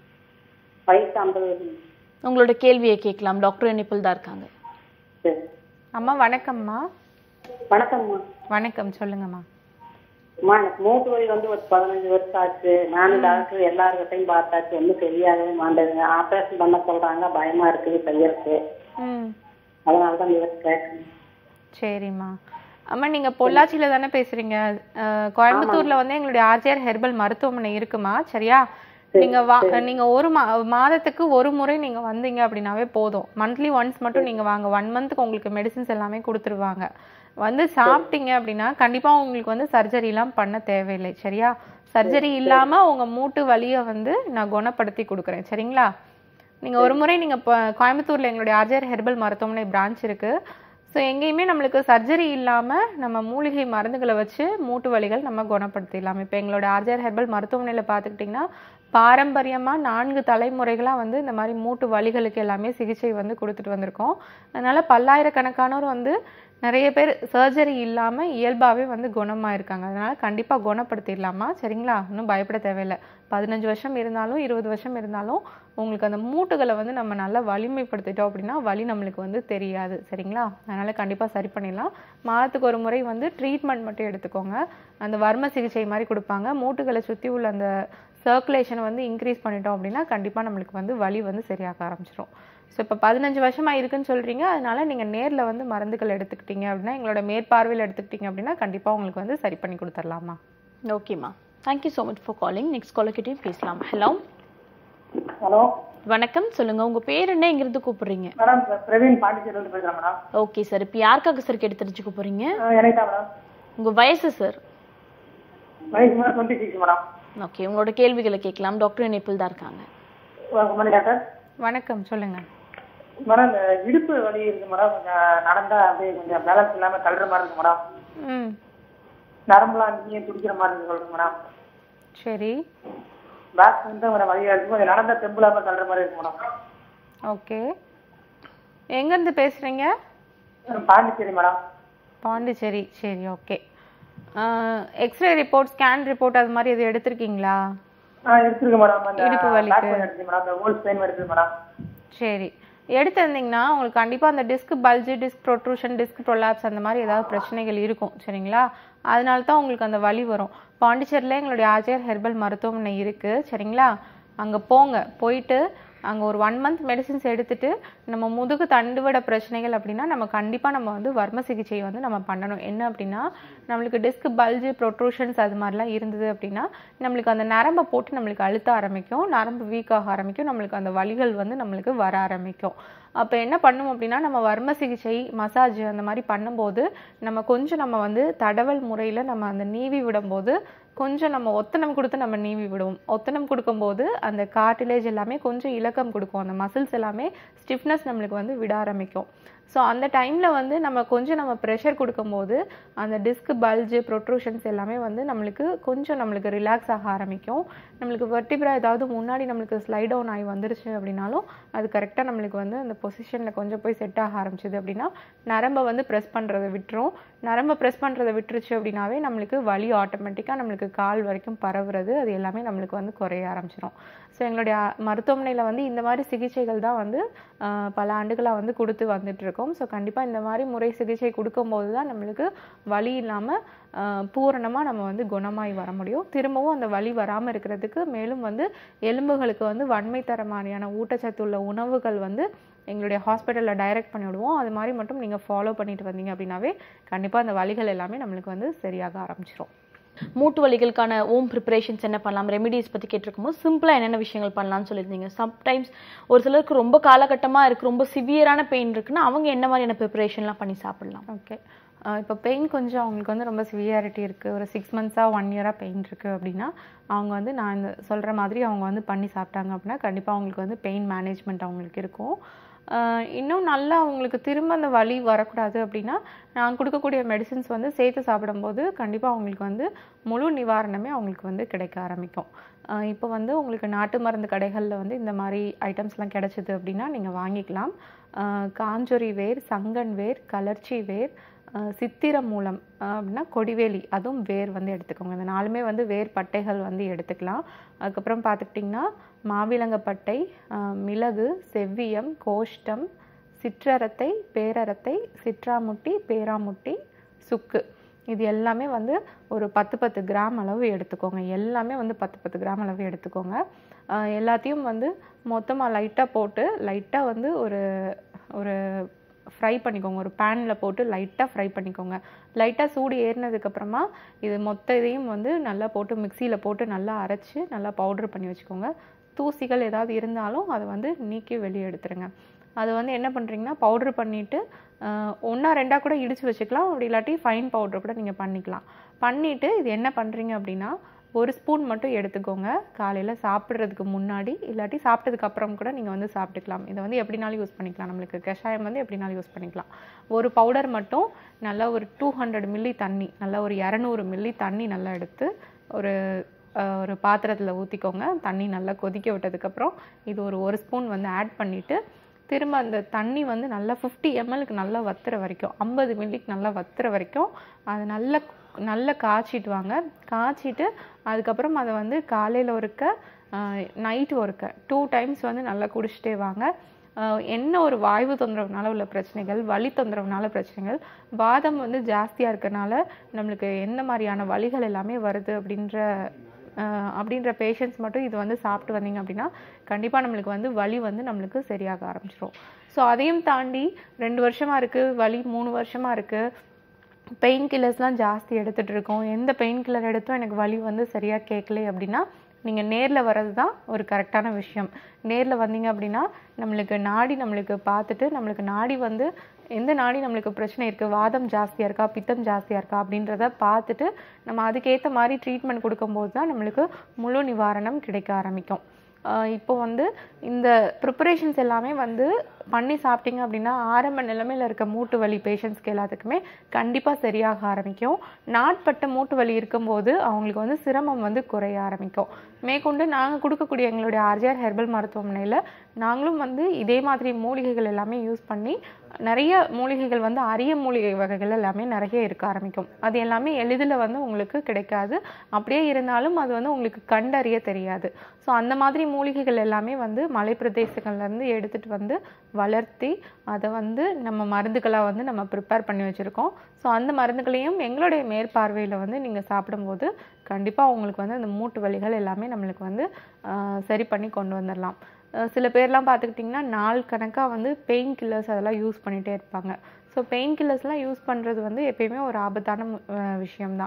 வயசு ஐம்பது வருஷம் உங்களோட கேள்வியை கேட்கலாம் டாக்டர் இணைப்பில் தான் இருக்காங்க சரி அம்மா வணக்கம்மா வணக்கம்மா வணக்கம் சொல்லுங்கம்மா அம்மா எனக்கு மூட்டு வலி வந்து ஒரு பதினஞ்சு வருஷம் ஆச்சு நானும் டாக்டர் எல்லாருக்கிட்டையும் பார்த்தாச்சு ஒன்றும் சரியாகவே மாட்டேங்குது ஆப்ரேஷன் பண்ண சொல்றாங்க பயமா இருக்குது செய்யறதுக்கு ம் அதனால தான் இவருக்கு கேட்கணும் சரிம்மா அம்மா நீங்க பொள்ளாச்சியில தானே பேசுறீங்க அஹ், கோயம்புத்தூர்ல வந்து எங்களுடைய ஆர்ஜிஆர் ஹெர்பல் மருத்துவமனை இருக்குமா சரியா நீங்க வா நீங்க ஒரு மா மாதத்துக்கு ஒரு முறை நீங்க வந்தீங்க அப்படின்னாவே போதும் மந்த்லி ஒன்ஸ் மட்டும் நீங்க வாங்க ஒன் மந்த்துக்கு உங்களுக்கு மெடிசின்ஸ் எல்லாமே கொடுத்துருவாங்க வந்து சாப்பிட்டீங்க அப்படின்னா கண்டிப்பா உங்களுக்கு வந்து சர்ஜரி எல்லாம் பண்ண தேவையில்லை சரியா சர்ஜரி இல்லாம உங்க மூட்டு வலியை வந்து நான் குணப்படுத்தி கொடுக்குறேன் சரிங்களா நீங்க ஒரு முறை நீங்க இப்போ கோயம்புத்தூர்ல எங்களுடைய ஆர்ஜர் ஹெர்பல் மருத்துவமனை பிரான்ச் இருக்கு ஸோ எங்கேயுமே நம்மளுக்கு சர்ஜரி இல்லாம நம்ம மூலிகை மருந்துகளை வச்சு மூட்டு வலிகள் நம்ம குணப்படுத்திடலாம் இப்போ எங்களோட ஆர்ஜர் ஹெர்பல் மருத்துவமனையில பார்த்துக்கிட்டிங்கன்னா பாரம்பரியமா நான்கு தலைமுறைகளா வந்து இந்த மாதிரி மூட்டு வலிகளுக்கு எல்லாமே சிகிச்சை வந்து கொடுத்துட்டு வந்திருக்கோம் அதனால பல்லாயிரக்கணக்கானோர் வந்து நிறைய பேர் சர்ஜரி இல்லாம இயல்பாவே வந்து குணமாயிருக்காங்க அதனால கண்டிப்பா குணப்படுத்திடலாமா சரிங்களா ஒன்றும் பயப்பட தேவையில்லை பதினஞ்சு வருஷம் இருந்தாலும் இருபது வருஷம் இருந்தாலும் உங்களுக்கு அந்த மூட்டுகளை வந்து நம்ம நல்லா வலிமைப்படுத்திட்டோம் அப்படின்னா வலி நம்மளுக்கு வந்து தெரியாது சரிங்களா அதனால கண்டிப்பா சரி பண்ணிடலாம் மாதத்துக்கு ஒரு முறை வந்து ட்ரீட்மெண்ட் மட்டும் எடுத்துக்கோங்க அந்த வர்ம சிகிச்சை மாதிரி கொடுப்பாங்க மூட்டுகளை சுத்தி உள்ள அந்த சர்க்குலேஷனை வந்து இன்க்ரீஸ் பண்ணிட்டோம் அப்படின்னா கண்டிப்பா நம்மளுக்கு வந்து வலி வந்து சரியாக ஆரம்பிச்சிடும் ஸோ இப்போ பதினஞ்சு வருஷமா இருக்குன்னு சொல்றீங்க அதனால நீங்க நேர்ல வந்து மருந்துகள் எடுத்துக்கிட்டீங்க அப்படின்னா எங்களோட மேற்பார்வையில் எடுத்துக்கிட்டீங்க அப்படின்னா கண்டிப்பா உங்களுக்கு வந்து சரி பண்ணி கொடுத்துடலாமா ஓகேம்மா thank you so much for calling next காலர்கிட்டையும் பேசலாம் ஹலோ ஹலோ வணக்கம் சொல்லுங்க உங்க பேர் என்ன எங்கிருந்து கூப்பிடுறீங்க மேடம் பிரவீன் பாண்டிச்சேரியிலிருந்து பேசுறேன் மேடம் ஓகே சார் இப்போ யாருக்காக சார் கேட்டு தெரிஞ்சுக்க போறீங்க எனக்கு தான் மேடம் உங்க வயசு சார் வயசு madam twenty six madam okay உங்களோட கேள்விகளை கேட்கலாம் டாக்டர் இணைப்பில் தான் இருக்காங்க மணி டாக்டர் வணக்கம் சொல்லுங்க மேடம் இந்த இடுப்பு வலி இருக்கு மேடம் கொஞ்சம் நடந்தா அப்படியே கொஞ்சம் பேலன்ஸ் இல்லாம தள்ளுற மாதிரி இருக்கு மேடம் ம் நரம்புலாம் நீங்க துடிக்கிற மாதிரி இருக்கு சொல்லுங்க மேடம் சரி பேக் வந்து கொஞ்சம் வலியா இருக்கு கொஞ்சம் நடந்தா தெம்பு இல்லாம தள்ளுற மாதிரி இருக்கு மேடம் ஓகே எங்கேருந்து பேசுறீங்க பாண்டிச்சேரி மேடம் பாண்டிச்சேரி சரி okay x-ray report scan report அது மாதிரி எதுவும் எடுத்திருக்கீங்களா ஆ எடுத்துருக்கு மேடம் அந்த இடுப்பு வலிக்கு. back pain எடுத்து மேடம் அந்த ஹோல் ஸ்பெயின் எடுத்து மேடம் சரி எடுத்திருந்தீங்கன்னா உங்களுக்கு கண்டிப்பாக அந்த disc bulge disc protrusion disc prolapse அந்த மாதிரி ஏதாவது பிரச்சனைகள் இருக்கும் சரிங்களா அதனால தான் உங்களுக்கு அந்த வலி வரும் பாண்டிச்சேரியில் எங்களுடைய ஆர்ஜிஆர் ஹெர்பல் மருத்துவமனை இருக்குது சரிங்களா அங்கே போங்க போயிட்டு அங்கே ஒரு ஒன் மந்த் மெடிசின்ஸ் எடுத்துட்டு நம்ம முதுகு தண்டுவட பிரச்சனைகள் அப்படின்னா நம்ம கண்டிப்பாக நம்ம வந்து வர்ம சிகிச்சை வந்து நம்ம பண்ணணும் என்ன அப்படின்னா நம்மளுக்கு டிஸ்க் பல்ஜு ப்ரொட்ரூஷன்ஸ் அது மாதிரிலாம் இருந்தது அப்படின்னா நம்மளுக்கு அந்த நரம்பை போட்டு நம்மளுக்கு அழுத்த ஆரம்பிக்கும் நரம்பு வீக் ஆக ஆரம்பிக்கும் நம்மளுக்கு அந்த வலிகள் வந்து நம்மளுக்கு வர ஆரம்பிக்கும் அப்போ என்ன பண்ணும் அப்படின்னா நம்ம வர்ம சிகிச்சை மசாஜ் அந்த மாதிரி பண்ணும்போது நம்ம கொஞ்சம் நம்ம வந்து தடவல் முறையில் நம்ம அந்த நீவி விடும்போது கொஞ்சம் நம்ம ஒத்தனம் கொடுத்து நம்ம நீவி விடுவோம் ஒத்தனம் கொடுக்கும்போது அந்த கார்டிலேஜ் எல்லாமே கொஞ்சம் இலக்கம் கொடுக்கும் அந்த மசில்ஸ் எல்லாமே ஸ்டிஃப்னஸ் நம்மளுக்கு வந்து விட ஆரம்பிக்கும் ஸோ அந்த டைமில் வந்து நம்ம கொஞ்சம் நம்ம ப்ரெஷர் கொடுக்கும்போது அந்த டிஸ்க் பல்ஜு ப்ரொட்ரூஷன்ஸ் எல்லாமே வந்து நம்மளுக்கு கொஞ்சம் நம்மளுக்கு ரிலாக்ஸ் ஆக ஆரம்பிக்கும் நம்மளுக்கு வெர்டிப்ரா ஏதாவது முன்னாடி நம்மளுக்கு ஸ்லைட் டவுன் ஆகி வந்துருச்சு அப்படின்னாலும் அது கரெக்டாக நம்மளுக்கு வந்து அந்த பொசிஷனில் கொஞ்சம் போய் செட் ஆக ஆரம்பிச்சது அப்படின்னா நரம்பை வந்து ப்ரெஸ் பண்ணுறதை விட்டுரும் நரம்பை ப்ரெஸ் பண்ணுறதை விட்டுருச்சு அப்படின்னாவே நம்மளுக்கு வலி ஆட்டோமேட்டிக்காக நம்மளுக்கு கால் வரைக்கும் பரவுறது அது எல்லாமே நம்மளுக்கு வந்து குறைய ஆரம்பிச்சிடும் ஸோ எங்களுடைய மருத்துவமனையில் வந்து இந்த மாதிரி சிகிச்சைகள் தான் வந்து ஆஹ், பல ஆண்டுகளாக வந்து கொடுத்து வந்துட்டு இருக்கோம் ஸோ கண்டிப்பாக இந்த மாதிரி முறை சிகிச்சை கொடுக்கும்போது தான் நம்மளுக்கு வலி இல்லாமல் பூரணமாக நம்ம வந்து குணமாகி வர முடியும் திரும்பவும் அந்த வலி வராமல் இருக்கிறதுக்கு மேலும் வந்து எலும்புகளுக்கு வந்து வன்மை தர மாதிரியான ஊட்டச்சத்து உள்ள உணவுகள் வந்து எங்களுடைய ஹாஸ்பிட்டலில் டைரக்ட் பண்ணி விடுவோம் அது மாதிரி மட்டும் நீங்கள் ஃபாலோ பண்ணிட்டு வந்தீங்க அப்படின்னாவே கண்டிப்பாக அந்த வலிகள் எல்லாமே நம்மளுக்கு வந்து சரியாக ஆரம்பிச்சிரும் மூட்டு வலிகளுக்கான ஓம் ப்ரிப்பரேஷன்ஸ் என்ன பண்ணலாம் ரெமிடிஸ் பற்றி கேட்டிருக்கும்போது சிம்பிளாக என்னென்ன விஷயங்கள் பண்ணலாம்னு சொல்லியிருந்தீங்க சம்டைம்ஸ் ஒரு சிலருக்கு ரொம்ப காலகட்டமாக இருக்குது ரொம்ப சிவியரான பெயின் இருக்குன்னா அவங்க என்ன மாதிரியான ப்ரிப்பரேஷன்லாம் பண்ணி சாப்பிடலாம் ஓகே இப்போ பெயின் கொஞ்சம் அவங்களுக்கு வந்து ரொம்ப சிவியாரிட்டி இருக்குது ஒரு சிக்ஸ் மந்த்ஸாக ஒன் இயராக பெயின் இருக்குது அப்படின்னா அவங்க வந்து நான் இந்த சொல்கிற மாதிரி அவங்க வந்து பண்ணி சாப்பிட்டாங்க அப்படின்னா கண்டிப்பாக அவங்களுக்கு வந்து பெயின் மேனேஜ்மெண்ட் அவங்களுக்கு இருக்கும் ஆஹ் இன்னும் நல்லா அவங்களுக்கு திரும்ப அந்த வலி வரக்கூடாது அப்படின்னா நான் கொடுக்கக்கூடிய மெடிசின்ஸ் வந்து சேர்த்து சாப்பிடும்போது கண்டிப்பாக அவங்களுக்கு வந்து முழு நிவாரணமே அவங்களுக்கு வந்து கிடைக்க ஆரம்பிக்கும் ஆஹ் இப்போ வந்து உங்களுக்கு நாட்டு மருந்து கடைகளில் வந்து இந்த மாதிரி ஐட்டம்ஸ்லாம் கிடைச்சிது அப்படின்னா நீங்கள் வாங்கிக்கலாம் ஆஹ் காஞ்சொரி வேர் சங்கன் வேர் கலர்ச்சி வேர் ஆஹ் சித்திர மூலம் ஆஹ் அப்படின்னா கொடிவேலி அதுவும் வேர் வந்து எடுத்துக்கோங்க இந்த நாலுமே வந்து வேர் பட்டைகள் வந்து எடுத்துக்கலாம் அதுக்கப்புறம் பார்த்துக்கிட்டிங்கன்னா மாவிலங்கப்பட்டை ஆஹ் மிளகு செவ்வியம் கோஷ்டம் சிற்றரத்தை பேரரத்தை சிற்றாமுட்டி பேராமுட்டி சுக்கு இது எல்லாமே வந்து ஒரு பத்து பத்து கிராம் அளவு எடுத்துக்கோங்க எல்லாமே வந்து பத்து பத்து கிராம் அளவு எடுத்துக்கோங்க ஆஹ் எல்லாத்தையும் வந்து மொத்தமாக லைட்டாக போட்டு லைட்டாக வந்து ஒரு ஒரு ஃப்ரை பண்ணிக்கோங்க ஒரு பேனில் போட்டு லைட்டாக ஃப்ரை பண்ணிக்கோங்க லைட்டாக சூடு ஏறினதுக்கப்புறமா இது மொத்த இதையும் வந்து நல்லா போட்டு மிக்சியில் போட்டு நல்லா அரைச்சி நல்லா பவுடர் பண்ணி வச்சுக்கோங்க தூசிகள் ஏதாவது இருந்தாலும் அதை வந்து நீக்கி வெளியே எடுத்துருங்க அது வந்து என்ன பண்ணுறீங்கன்னா பவுடர் பண்ணிவிட்டு ஒன்றா ரெண்டாக கூட இடித்து வச்சுக்கலாம் அப்படி இல்லாட்டி ஃபைன் பவுடர் கூட நீங்கள் பண்ணிக்கலாம் பண்ணிவிட்டு இது என்ன பண்ணுறீங்க அப்படின்னா ஒரு ஸ்பூன் மட்டும் எடுத்துக்கோங்க காலையில் சாப்பிட்றதுக்கு முன்னாடி இல்லாட்டி சாப்பிட்டதுக்கு அப்புறம் கூட நீங்கள் வந்து சாப்பிட்டுக்கலாம் இதை வந்து எப்படினாலும் யூஸ் பண்ணிக்கலாம் நம்மளுக்கு கஷாயம் வந்து எப்படினாலும் யூஸ் பண்ணிக்கலாம் ஒரு பவுடர் மட்டும் நல்லா ஒரு டூ ஹண்ட்ரட் மில்லி தண்ணி நல்லா ஒரு இரநூறு மில்லி தண்ணி நல்லா எடுத்து ஒரு அஹ், ஒரு பாத்திரத்தில் ஊற்றிக்கோங்க தண்ணி நல்லா கொதிக்க விட்டதுக்கப்புறம் இது ஒரு ஒரு ஸ்பூன் வந்து ஆட் பண்ணிவிட்டு திரும்ப அந்த தண்ணி வந்து நல்லா ஃபிஃப்டி எம்எல்க்கு நல்லா வத்துற வரைக்கும் ஐம்பது மில்லிக்கு நல்லா வத்துற வரைக்கும் அது நல்லா நல்லா காய்ச்சிட்டு வாங்க காய்ச்சிட்டு அதுக்கப்புறம் அதை வந்து காலையில் ஒருக்க நைட்டு ஒருக்க டூ டைம்ஸ் வந்து நல்லா குடிச்சிட்டே வாங்க ஆஹ் என்ன ஒரு வாய்வு தொந்தரவுனால உள்ள பிரச்சனைகள் வலி தொந்தரவுனால பிரச்சனைகள் வாதம் வந்து ஜாஸ்தியாக இருக்கறனால நம்மளுக்கு எந்த மாதிரியான வலிகள் எல்லாமே வருது அப்படின்ற ஆஹ் அப்படின்ற பேஷண்ட்ஸ் மட்டும் இது வந்து சாப்பிட்டு வந்தீங்க அப்படின்னா கண்டிப்பாக நம்மளுக்கு வந்து வலி வந்து நம்மளுக்கு சரியாக ஆரம்பிச்சிரும் ஸோ அதையும் தாண்டி ரெண்டு வருஷமா இருக்குது வலி மூணு வருஷமா இருக்குது பெயின் கில்லர்ஸ்லாம் ஜாஸ்தி எடுத்துகிட்டு இருக்கோம் எந்த பெயின் கில்லர் எடுத்தும் எனக்கு வலி வந்து சரியாக கேட்கல அப்படின்னா நீங்கள் நேரில் வர்றது தான் ஒரு கரெக்டான விஷயம் நேரில் வந்தீங்க அப்படின்னா நம்மளுக்கு நாடி நம்மளுக்கு பார்த்துட்டு நம்மளுக்கு நாடி வந்து எந்த நாடி நம்மளுக்கு பிரச்சனை இருக்குது வாதம் ஜாஸ்தியாக இருக்கா பித்தம் ஜாஸ்தியாக இருக்கா அப்படின்றத பார்த்துட்டு நம்ம அதுக்கேற்ற மாதிரி ட்ரீட்மெண்ட் கொடுக்கும்போது தான் நம்மளுக்கு முழு நிவாரணம் கிடைக்க ஆரம்பிக்கும் ஆஹ் இப்போ வந்து இந்த ப்ரிப்பரேஷன்ஸ் எல்லாமே வந்து பண்ணி சாப்பிட்டீங்க அப்படின்னா ஆரம்ப நிலைமையில் இருக்க மூட்டு வலி பேஷண்ட்ஸ்க்கு எல்லாத்துக்குமே கண்டிப்பாக சரியாக ஆரம்பிக்கும் நாட்பட்ட மூட்டு வலி இருக்கும்போது அவங்களுக்கு வந்து சிரமம் வந்து குறைய ஆரம்பிக்கும் மேற்கொண்டு நாங்கள் கொடுக்கக்கூடிய எங்களுடைய ஆர்ஜிஆர் ஹெர்பல் மருத்துவமனையில் நாங்களும் வந்து இதே மாதிரி மூலிகைகள் எல்லாமே யூஸ் பண்ணி நிறைய மூலிகைகள் வந்து அரிய மூலிகை வகைகள் எல்லாமே நிறைய இருக்க ஆரம்பிக்கும் அது எல்லாமே எளிதில் வந்து உங்களுக்கு கிடைக்காது அப்படியே இருந்தாலும் அது வந்து உங்களுக்கு கண்டறிய தெரியாது ஸோ அந்த மாதிரி மூலிகைகள் எல்லாமே வந்து மலை பிரதேசங்கள்லேருந்து எடுத்துகிட்டு வந்து வளர்த்தி அதை வந்து நம்ம மருந்துகளாக வந்து நம்ம ப்ரிப்பேர் பண்ணி வச்சுருக்கோம் ஸோ அந்த மருந்துகளையும் எங்களுடைய மேற்பார்வையில் வந்து நீங்கள் சாப்பிடும்போது கண்டிப்பாக உங்களுக்கு வந்து அந்த மூட்டு வலிகள் எல்லாமே நம்மளுக்கு வந்து ஆஹ், சரி பண்ணி கொண்டு வந்துடலாம் அஹ் சில பேர்லாம் பார்த்துக்கிட்டிங்கன்னா நாள் கணக்காக வந்து பெயின் கில்லர்ஸ் அதெல்லாம் யூஸ் பண்ணிகிட்டே இருப்பாங்க ஸோ பெயின் கில்லர்ஸ்லாம் யூஸ் பண்ணுறது வந்து எப்பயுமே ஒரு ஆபத்தான மு- அஹ் விஷயம்தான்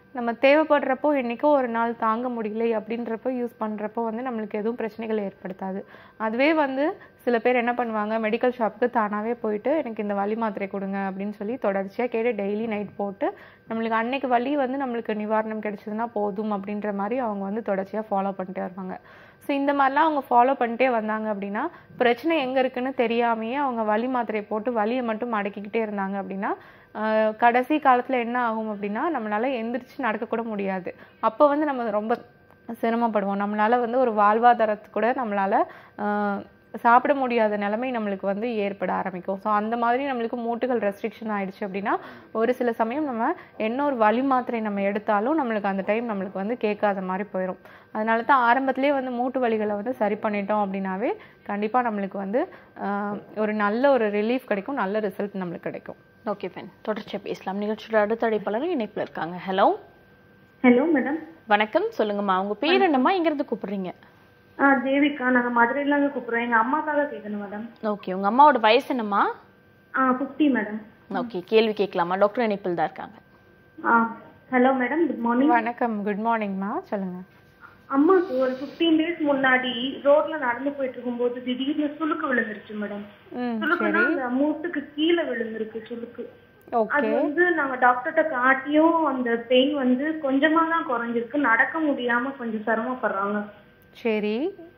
நம்ம தேவைப்படுறப்போ என்னைக்கோ ஒரு நாள் தாங்க முடியல அப்படின்றப்போ யூஸ் பண்ணுறப்போ வந்து நம்மளுக்கு எதுவும் பிரச்சனைகள் ஏற்படுத்தாது அதுவே வந்து சில பேர் என்ன பண்ணுவாங்க மெடிக்கல் ஷாப்புக்கு தானாகவே போயிட்டு எனக்கு இந்த வலி மாத்திரை கொடுங்க அப்படின்னு சொல்லி தொடர்ச்சியாக கேட்டு டெய்லி நைட் போட்டு நம்மளுக்கு அன்னைக்கு வலி வந்து நம்மளுக்கு நிவாரணம் கிடைச்சதுன்னா போதும் அப்படின்ற மாதிரி அவங்க வந்து தொடர்ச்சியாக ஃபாலோ பண்ணிட்டே வருவாங்க ஸோ இந்த மாதிரிலாம் அவங்க ஃபாலோ பண்ணிட்டே வந்தாங்க அப்படின்னா பிரச்சனை எங்கே இருக்குன்னு தெரியாமையே அவங்க வலி மாத்திரையை போட்டு வலியை மட்டும் அடக்கிக்கிட்டே இருந்தாங்க அப்படின்னா ஆஹ் கடைசி காலத்தில் என்ன ஆகும் அப்படின்னா நம்மளால எந்திரிச்சு நடக்கக்கூட முடியாது அப்போ வந்து நம்ம ரொம்ப சிரமப்படுவோம் நம்மளால வந்து ஒரு வாழ்வாதாரத்து கூட நம்மளால ஆஹ் சாப்பிட முடியாத நிலைமை நம்மளுக்கு வந்து ஏற்பட ஆரம்பிக்கும் ஸோ அந்த மாதிரி நம்மளுக்கு மூட்டுகள் ரெஸ்ட்ரிக்ஷன் ஆயிடுச்சு அப்படின்னா ஒரு சில சமயம் நம்ம என்ன ஒரு வலி மாத்திரை நம்ம எடுத்தாலும் நம்மளுக்கு அந்த டைம் நம்மளுக்கு வந்து கேட்காத மாதிரி போயிடும் அதனால தான் ஆரம்பத்திலே வந்து மூட்டு வலிகளை வந்து சரி பண்ணிட்டோம் அப்படின்னாவே கண்டிப்பாக நம்மளுக்கு வந்து ஆஹ் ஒரு நல்ல ஒரு ரிலீஃப் கிடைக்கும் நல்ல ரிசல்ட் நம்மளுக்கு கிடைக்கும் ஓகே ஃபைன் தொடர்ச்சியாக பேசலாம் நிகழ்ச்சியோட அடுத்த அழைப்பாளரும் இணைப்பில் இருக்காங்க ஹலோ ஹலோ மேடம் வணக்கம் சொல்லுங்கம்மா உங்க பேர் என்னம்மா எங்கேருந்து கூப்பிடுறீங்க ஆ தேவிகா நாங்கள் மதுரையிலேருந்து கூப்பிட்றோம் எங்கள் அம்மாக்காக கேட்கணும் மேடம் ஓகே உங்க அம்மாவோட வயசு என்னம்மா ஆ ஃபிஃப்டி மேடம் ஓகே கேள்வி கேட்கலாமா டாக்டர் இணைப்பில் தான் இருக்காங்க ஆ ஹலோ மேடம் குட் மார்னிங் வணக்கம் குட் மார்னிங்மா சொல்லுங்க அம்மாக்கு ஒரு ஃபிஃப்டீன் டேஸ் முன்னாடி ரோட்ல நடந்து போயிட்டு இருக்கும்போது திடீர்னு சுளுக்கு விழுந்துருச்சு மேடம் ம் சுளுக்குனா அந்த மூட்டுக்கு கீழே விழுந்திருக்கு சுளுக்கு அது ஓகே வந்து நாங்க டாக்டர்கிட்ட காட்டியும் அந்த பெயின் வந்து கொஞ்சமா தான் குறைஞ்சிருக்கு நடக்க முடியாம கொஞ்சம் சிரமப்படுறாங்க சரி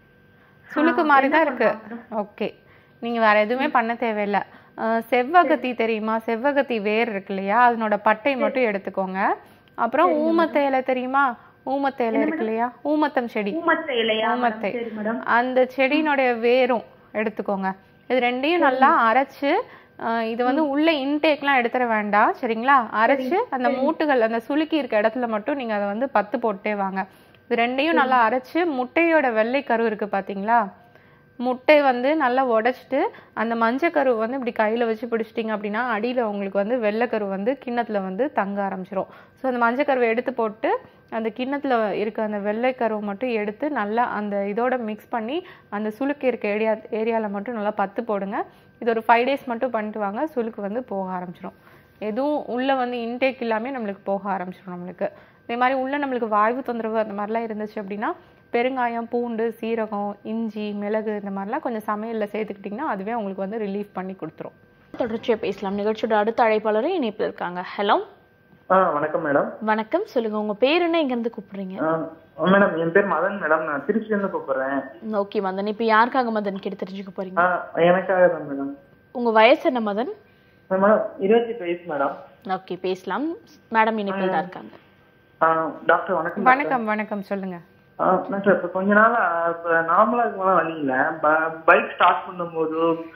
சுளுக்கு மாதிரி தான் இருக்கு ஓகே நீங்க வேற எதுவுமே பண்ண தேவையில்ல அஹ், செவ்வகத்தி தெரியுமா செவ்வகத்தி வேர் இருக்கு இல்லையா அதனோட பட்டை மட்டும் எடுத்துக்கோங்க அப்புறம் ஊமத்தை இலை தெரியுமா ஊமத்தை இலை இருக்கு இல்லையா ஊமத்தம் செடி ஊமத்தை இல்லையா ஊமத்தை சரி மேடம் அந்த செடியினுடைய வேரும் எடுத்துக்கோங்க இது ரெண்டையும் நல்லா அரைச்சு அஹ், இது வந்து உள்ள இன்டேக்லாம் எடுத்துட வேண்டாம் சரிங்களா அரைச்சு அந்த மூட்டுகள் அந்த சுளுக்கி இருக்க இடத்துல மட்டும் நீங்க அதை வந்து பத்து போட்டே வாங்க இது ரெண்டையும் நல்லா அரைச்சு முட்டையோட வெள்ளை கரு இருக்கு பாத்தீங்களா முட்டை வந்து நல்லா உடைச்சிட்டு அந்த மஞ்சக்கரு வந்து இப்படி கையில் வச்சு பிடிச்சிட்டிங்க அப்படின்னா அடியில் உங்களுக்கு வந்து வெள்ளைக்கரு வந்து கிண்ணத்தில் வந்து தங்க ஆரம்பிச்சிரும் ஸோ அந்த மஞ்சக்கருவை எடுத்து போட்டு அந்த கிண்ணத்தில் இருக்க அந்த வெள்ளைக்கருவை மட்டும் எடுத்து நல்லா அந்த இதோட மிக்ஸ் பண்ணி அந்த சுளுக்கு இருக்க ஏரியா ஏரியாவில் மட்டும் நல்லா பத்து போடுங்க இது ஒரு ஃபைவ் டேஸ் மட்டும் பண்ணிட்டு வாங்க சுளுக்கு வந்து போக ஆரம்பிச்சிரும் எதுவும் உள்ளே வந்து இன்டேக் இல்லாமல் நம்மளுக்கு போக ஆரம்பிச்சிடும் நம்மளுக்கு இதே மாதிரி உள்ள நம்மளுக்கு வாய்வு தொந்தரவு அந்த மாதிரிலாம் இருந்துச்சு அப்படின்னா பெருங்காயம் பூண்டு சீரகம் இஞ்சி மிளகு இந்த மாதிரிலாம் கொஞ்சம் சமையலில் சேர்த்துக்கிட்டிங்கன்னா அதுவே உங்களுக்கு வந்து ரிலீஃப் பண்ணி கொடுத்துரும் தொடர்ச்சியாக பேசலாம் நிகழ்ச்சியோட அடுத்த அழைப்பாளரும் இணைப்பில் இருக்காங்க ஹலோ ஆ வணக்கம் மேடம் வணக்கம் சொல்லுங்க உங்க பேர் என்ன எங்கேருந்து கூப்பிடுறீங்க ஆ, மேடம் என் பேர் மதன் மேடம் நான் திருச்சியிலேருந்து கூப்பிடுறேன் ஓகே மதன் இப்போ யாருக்காக மதன் கேட்டு தெரிஞ்சுக்க போறீங்க ஆ எனக்காக தான் மேடம் உங்க வயசு என்ன மதன் மேடம் இருபத்தி வயசு மேடம் ஓகே பேசலாம் மேடம் இணைப்பில் தான் இருக்காங்க ஆ, டாக்டர் வணக்கம் டாக்டர். வணக்கம் வணக்கம் சொல்லுங்க ஆ, டாக்டர் இப்போ கொஞ்ச நாள் இப்போ நார்மலாக இருக்கும்போது வழி இல்லை பைக் ஸ்டார்ட் பண்ணும்போது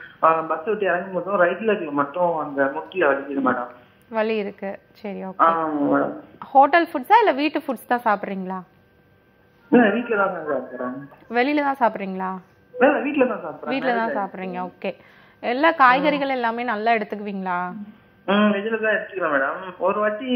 பஸ் விட்டு இறங்கும் போதும் ரைட் லெக்ல மட்டும் அந்த முட்டியில் வலிக்குது மேடம் வலி இருக்கு சரி ஆ ஓகே மேடம் ஹோட்டல் ஃபுட்ஸா இல்லை வீட்டு ஃபுட்ஸ் தான் சாப்பிட்றீங்களா இல்லை வீட்டில் தான் நான் சாப்பிட்றேன் வெளியில தான் சாப்பிட்றீங்களா இல்லை வீட்டில் தான் சாப்பிட்றேன் வீட்டில் தான் சாப்பிட்றீங்க ஓகே எல்லா காய்கறிகள் எல்லாமே நல்லா எடுத்துக்குவீங்களா ம் இதில் தான் எடுத்துக்கிறேன் மேடம் ஒரு வாட்டி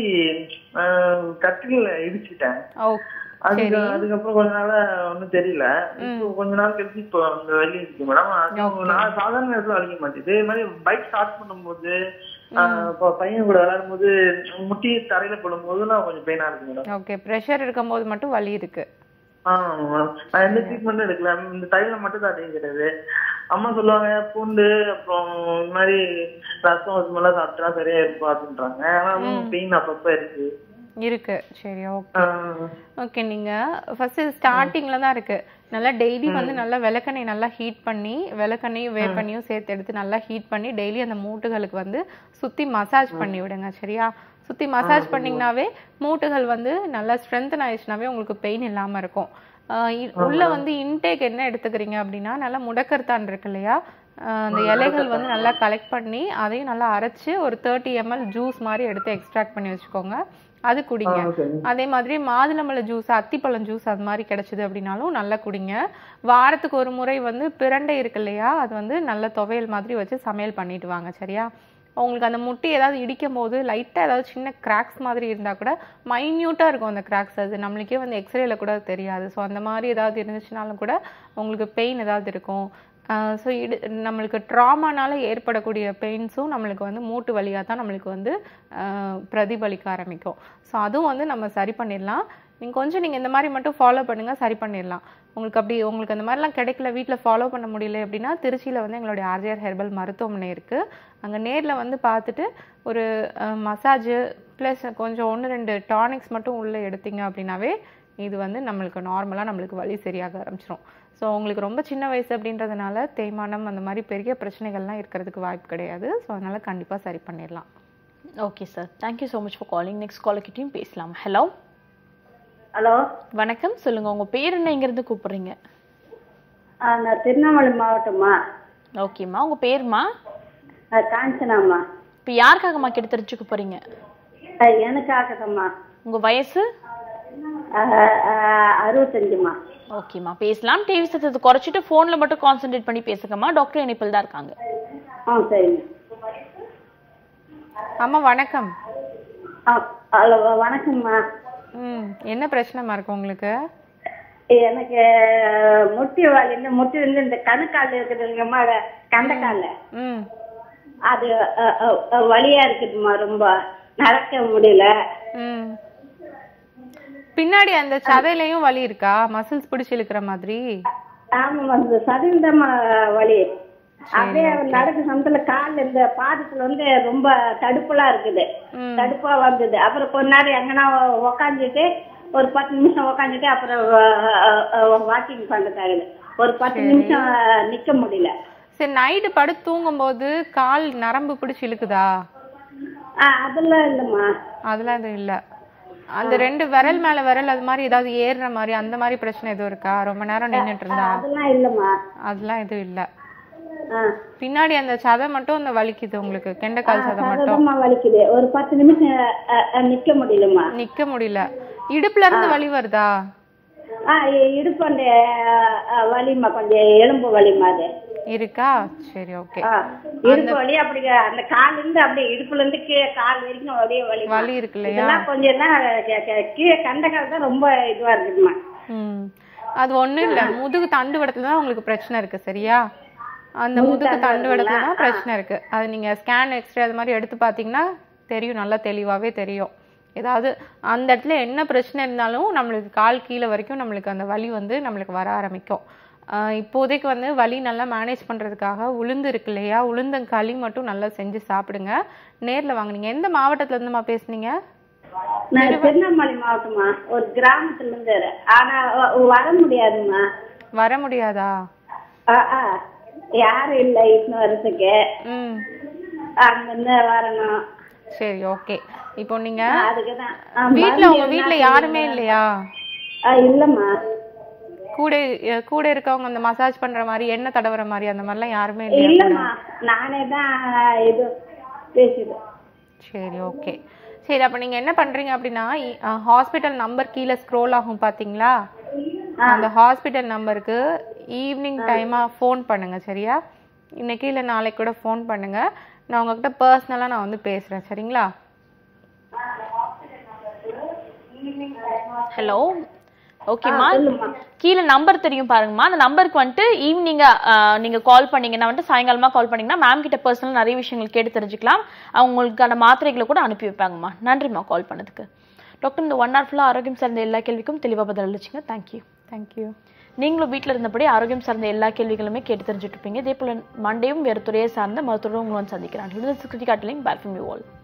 கட்டில இடிச்சிட்டேன் ஓ அதுக்கு சரி அதுக்கப்புறம் கொஞ்ச நாளா ஒண்ணும் தெரியல இப்போ கொஞ்ச நாள் கழிச்சு இப்போ அந்த வெளியே இருக்கு மேடம் அது நான் சாதாரண நேரத்துல வலிக்க மாட்டேது இதே மாதிரி பைக் ஸ்டார்ட் பண்ணும்போது ஆஹ் இப்போ பையன் கூட விளையாடும் போது முட்டி தரையில போடும்போதுலாம் கொஞ்சம் பெயினா இருக்கு மேடம் ஓகே ப்ரெஷர் இருக்கும்போது மட்டும் வலி இருக்கு ஆஹ் மேடம் நான் எந்த ட்ரீட்மெண்ட்டும் எடுக்கல இந்த தைலம் மட்டும் தான் அடிக்கிறது அம்மா சொல்லுவாங்க பூண்டு அப்புறம் இந்த மாதிரி ரசம் அது மாதிரிலாம் சாப்பிட்டா சரியா இருக்கும் அப்படின்றாங்க ஆனா பெயின் அப்பப்ப இருக்கு இருக்கு சரி ஓகே ஆஹ் ஓகே நீங்க ஃபர்ஸ்ட் ஸ்டார்டிங்ல தான் இருக்கு நல்லா டெய்லி வந்து நல்லா விளக்கெண்ணெய் நல்லா ஹீட் பண்ணி விளக்கெண்ணையும் வேப்பெண்ணையும் சேர்த்து எடுத்து நல்லா ஹீட் பண்ணி டெய்லி அந்த மூட்டுகளுக்கு வந்து சுத்தி மசாஜ் பண்ணி விடுங்க சரியா சுத்தி மசாஜ் பண்ணீங்கனாவே மூட்டுகள் வந்து நல்லா ஸ்ட்ரென்தன் ஆயிடுச்சுனாவே உங்களுக்கு பெயின் இல்லாம இருக்கும் ஆஹ் இ- உள்ள வந்து இன்டேக் என்ன எடுத்துக்கிறீங்க அப்படின்னா நல்லா முடக்கர்தான் இருக்கு இல்லையா ஆஹ் அந்த இலைகள் வந்து நல்லா கலெக்ட் பண்ணி அதையும் நல்லா அரைச்சு ஒரு தேர்ட்டி எம்எல் ஜூஸ் மாதிரி எடுத்து எக்ஸ்ட்ராக்ட் பண்ணி வச்சுக்கோங்க அது குடிங்க அதே மாதிரி மாதுளம்பழ ஜூஸ் அத்திப்பழம் ஜூஸ் அது மாதிரி கிடைச்சது அப்படின்னாலும் நல்லா குடிங்க வாரத்துக்கு ஒரு முறை வந்து பிரண்டை இருக்கு இல்லையா அது வந்து நல்ல துவையல் மாதிரி வச்சு சமையல் பண்ணிட்டு வாங்க சரியா உங்களுக்கு அந்த முட்டி ஏதாவது இடிக்கும் போது லைட்டாக ஏதாவது சின்ன கிராக்ஸ் மாதிரி இருந்தால் கூட மைன்யூட்டாக இருக்கும் அந்த கிராக்ஸ் அது நம்மளுக்கே வந்து எக்ஸ்ரேல கூட தெரியாது ஸோ அந்த மாதிரி ஏதாவது இருந்துச்சுனாலும் கூட உங்களுக்கு பெயின் ஏதாவது இருக்கும் ஸோ இடு நம்மளுக்கு ட்ராமானால ஏற்படக்கூடிய பெயின்ஸும் நம்மளுக்கு வந்து மூட்டு வலியாக தான் நம்மளுக்கு வந்து ஆஹ் பிரதிபலிக்க ஆரம்பிக்கும் ஸோ அதுவும் வந்து நம்ம சரி பண்ணிடலாம் நீங்கள் கொஞ்சம் நீங்கள் இந்த மாதிரி மட்டும் ஃபாலோ பண்ணுங்கள் சரி பண்ணிடலாம் உங்களுக்கு அப்படி உங்களுக்கு அந்த மாதிரிலாம் கிடைக்கல வீட்டில் ஃபாலோ பண்ண முடியல அப்படின்னா திருச்சியில் வந்து எங்களுடைய ஆர்ஜிஆர் ஹெர்பல் மருத்துவமனை இருக்குது அங்கே நேரில் வந்து பார்த்துட்டு ஒரு மசாஜு ப்ளஸ் கொஞ்சம் ஒன்று ரெண்டு டானிக்ஸ் மட்டும் உள்ளே எடுத்தீங்க அப்படின்னாவே இது வந்து நம்மளுக்கு நார்மலாக நம்மளுக்கு வலி சரியாக ஆரம்பிச்சிரும் ஸோ உங்களுக்கு ரொம்ப சின்ன வயசு அப்படின்றதுனால தேய்மானம் அந்த மாதிரி பெரிய பிரச்சனைகள்லாம் இருக்கிறதுக்கு வாய்ப்பு கிடையாது ஸோ அதனால் கண்டிப்பாக சரி பண்ணிடலாம் okay sir thank you so much for calling next காலர்கிட்டையும் பேசலாம் ஹலோ ஹலோ வணக்கம் சொல்லுங்க உங்க பேர் என்ன இங்கிருந்து கூப்பிடுறீங்க நான் திருவண்ணாமலை மாவட்டம்மா ஓகேம்மா உங்க பேருமா காஞ்சனாம்மா இப்போ யாருக்காகம்மா கேட்டு தெரிஞ்சுக்க போறீங்க எனக்காகதம்மா உங்க வயசு அறுபத்தஞ்சுமா ஓகேம்மா பேசலாம் டிவி சத்தத்தை குறைச்சிட்டு ஃபோன்ல மட்டும் கான்சென்ட்ரேட் பண்ணி பேசுங்கம்மா டாக்டர் இணைப்பில் தான் இருக்காங்க ஆ சரிங்க அம்மா வணக்கம் ஆ ஹலோ வணக்கம்மா ம் என்ன பிரச்சனைமா இருக்கு உங்களுக்கு எனக்கு முட்டி வலி இந்த முட்டி வந்து இந்த கணுக்கால் இருக்குதுங்கம்மா கண்டக்கால்ல ம் அது அ, அ, அ, வலியா இருக்குதும்மா ரொம்ப நடக்க முடியல ம் பின்னாடி அந்த சதையிலையும் வலி இருக்கா மசில்ஸ் பிடிச்சு இழுக்கிற மாதிரி ஆமாம்மா இந்த சதுந்தம்மா வலி அப்படியே நடக்க சமயத்துல கால்ல இந்த பாதத்துல வந்து ரொம்ப தடுப்புலாம் இருக்குது ம். தடுப்பா வந்தது அப்புறம் கொஞ்ச நேரம் எங்கன்னா உக்காந்துட்டு ஒரு பத்து நிமிஷம் உக்காந்துட்டு அப்புறம் வாக்கிங் பண்றதாகுது ஒரு பத்து நிமிஷம் நிக்க முடியல சரி நைட்டு படுத்து தூங்கும்போது கால் நரம்பு பிடிச்சு இழுக்குதா ஆ, அதெல்லாம் இல்லம்மா அதெல்லாம் எதுவும் இல்ல அந்த ரெண்டு விரல் மேல விரல் அது மாதிரி ஏதாவது ஏறுற மாதிரி அந்த மாதிரி பிரச்சனை எதுவும் இருக்கா ரொம்ப நேரம் நின்னுட்டு இருந்தா அதெல்லாம் இல்லம்மா அதெல்லாம் எதுவும் இல்ல ஆ பின்னாடி அந்த சதை மட்டும் அந்த வலிக்குது உங்களுக்கு கெண்டைக்கால் சதை மட்டும் சதமா வலிக்குது ஒரு பத்து நிமிஷம் அ, அ, நிக்க முடியலம்மா நிக்க முடியல இடுப்புல இருந்து வலி வருதா ஆ இ- இடுப்பு அந்த அ, வலிம்மா கொஞ்சம் எலும்பு வலிம்மா அது இருக்கா சரி ஓகே ஆ, இடுப்பு வலி அப்படி அந்த கால்ல இருந்து அப்படியே இடுப்புல இருந்து கீழே கால் வரைக்கும் அப்படியே வலி வலி இருக்கு இல்லையா இதெல்லாம் கொஞ்சம் தான் கே- கே- கீழே கண்ட கால் தான் ரொம்ப இதுவா இருக்குமா ம் அது ஒண்ணும் இல்ல முதுகு தண்டுவடத்துல தான் உங்களுக்கு பிரச்சனை இருக்கு சரியா அந்த முதுகு தண்டுவடத்துல தான் பிரச்சனை இருக்கு அது நீங்க ஸ்கேன் எக்ஸ்ரே அது மாதிரி எடுத்து பாத்தீங்கன்னா தெரியும் நல்லா தெளிவாவே தெரியும் ஏதாவது அந்த இடத்துல என்ன பிரச்சனை இருந்தாலும் நம்மளுக்கு கால் கீழே வரைக்கும் நம்மளுக்கு அந்த வலி வந்து நம்மளுக்கு வர ஆரம்பிக்கும் ஆஹ் இப்போதைக்கு வந்து வலி நல்லா மேனேஜ் பண்றதுக்காக உளுந்து இருக்கு இல்லையா உளுந்தங்களி மட்டும் நல்லா செஞ்சு சாப்பிடுங்க நேர்ல வாங்க நீங்க எந்த மாவட்டத்துல இருந்துமா பேசுனீங்க நான் திருவண்ணாமலை மாவட்டமா ஒரு கிராமத்துல இருந்து ஆனா வ- வர முடியாதுமா வர முடியாதா ஆ, ஆ. யாரும் இல்ல இன்னும் வரதுக்கு ம் அங்கிருந்து வரணும் சரி ஓகே இப்போ நீங்க அதுக்குதான் ஆ, வீட்ல மருந்து உங்க எதுனா வீட்ல யாருமே இல்லையா ஆ, இல்லம்மா கூட அஹ் கூட இருக்கவங்க அந்த மசாஜ் பண்ற மாதிரி எண்ணெய் தடவுற மாதிரி அந்த மாதிரிலாம் யாருமே இல்லையா இல்லம்மா நானே தான் இது பேசுறேன் சரி ஓகே சரி அப்ப நீங்க என்ன பண்றீங்க அப்படின்னா ஹாஸ்பிட்டல் நம்பர் கீழே ஸ்க்ரோல் ஆகும் பாத்தீங்களா அந்த ஹாஸ்பிட்டல் நம்பருக்கு ஈவினிங் டைமா ஃபோன் பண்ணுங்க சரியா இன்னைக்கு இல்ல நாளைக்கு கூட ஃபோன் பண்ணுங்க நான் உங்ககிட்ட பர்சனலா நான் வந்து பேசுறேன் சரிங்களா ஹலோ ஓகேம்மா கீழே நம்பர் தெரியும் பாருங்கம்மா அந்த நம்பருக்கு வந்துட்டு ஈவினிங் நீங்க கால் பண்ணீங்கன்னா வந்துட்டு சாயங்காலமா கால் பண்ணீங்கன்னா மேம் கிட்ட பர்சனல் நிறைய விஷயங்கள் கேட்டு தெரிஞ்சுக்கலாம் அவங்க உங்களுக்கான மாத்திரைகளை கூட அனுப்பி வைப்பாங்கம்மா நன்றிம்மா கால் பண்ணதுக்கு டாக்டர் இந்த ஒன் ஹவர் ஃபுல்லாக ஆரோக்கியம் சார்ந்த எல்லா கேள்விக்கும் தெளிவாக பதில் அளிச்சிங்க தேங்க்யூ தேங்க்யூ நீங்களும் வீட்டில் இருந்தபடி ஆரோக்கியம் சார்ந்த எல்லா கேள்விகளுமே கேட்டு தெரிஞ்சுட்டு இருப்பீங்க இதே போல மண்டேயும் வேறு துறையை சார்ந்த மருத்துவரும் உங்களை வந்து சந்திக்கிறான் இது சுக்தி காட்டலையும் பேர் ஃப்ரம் யூ ஆல்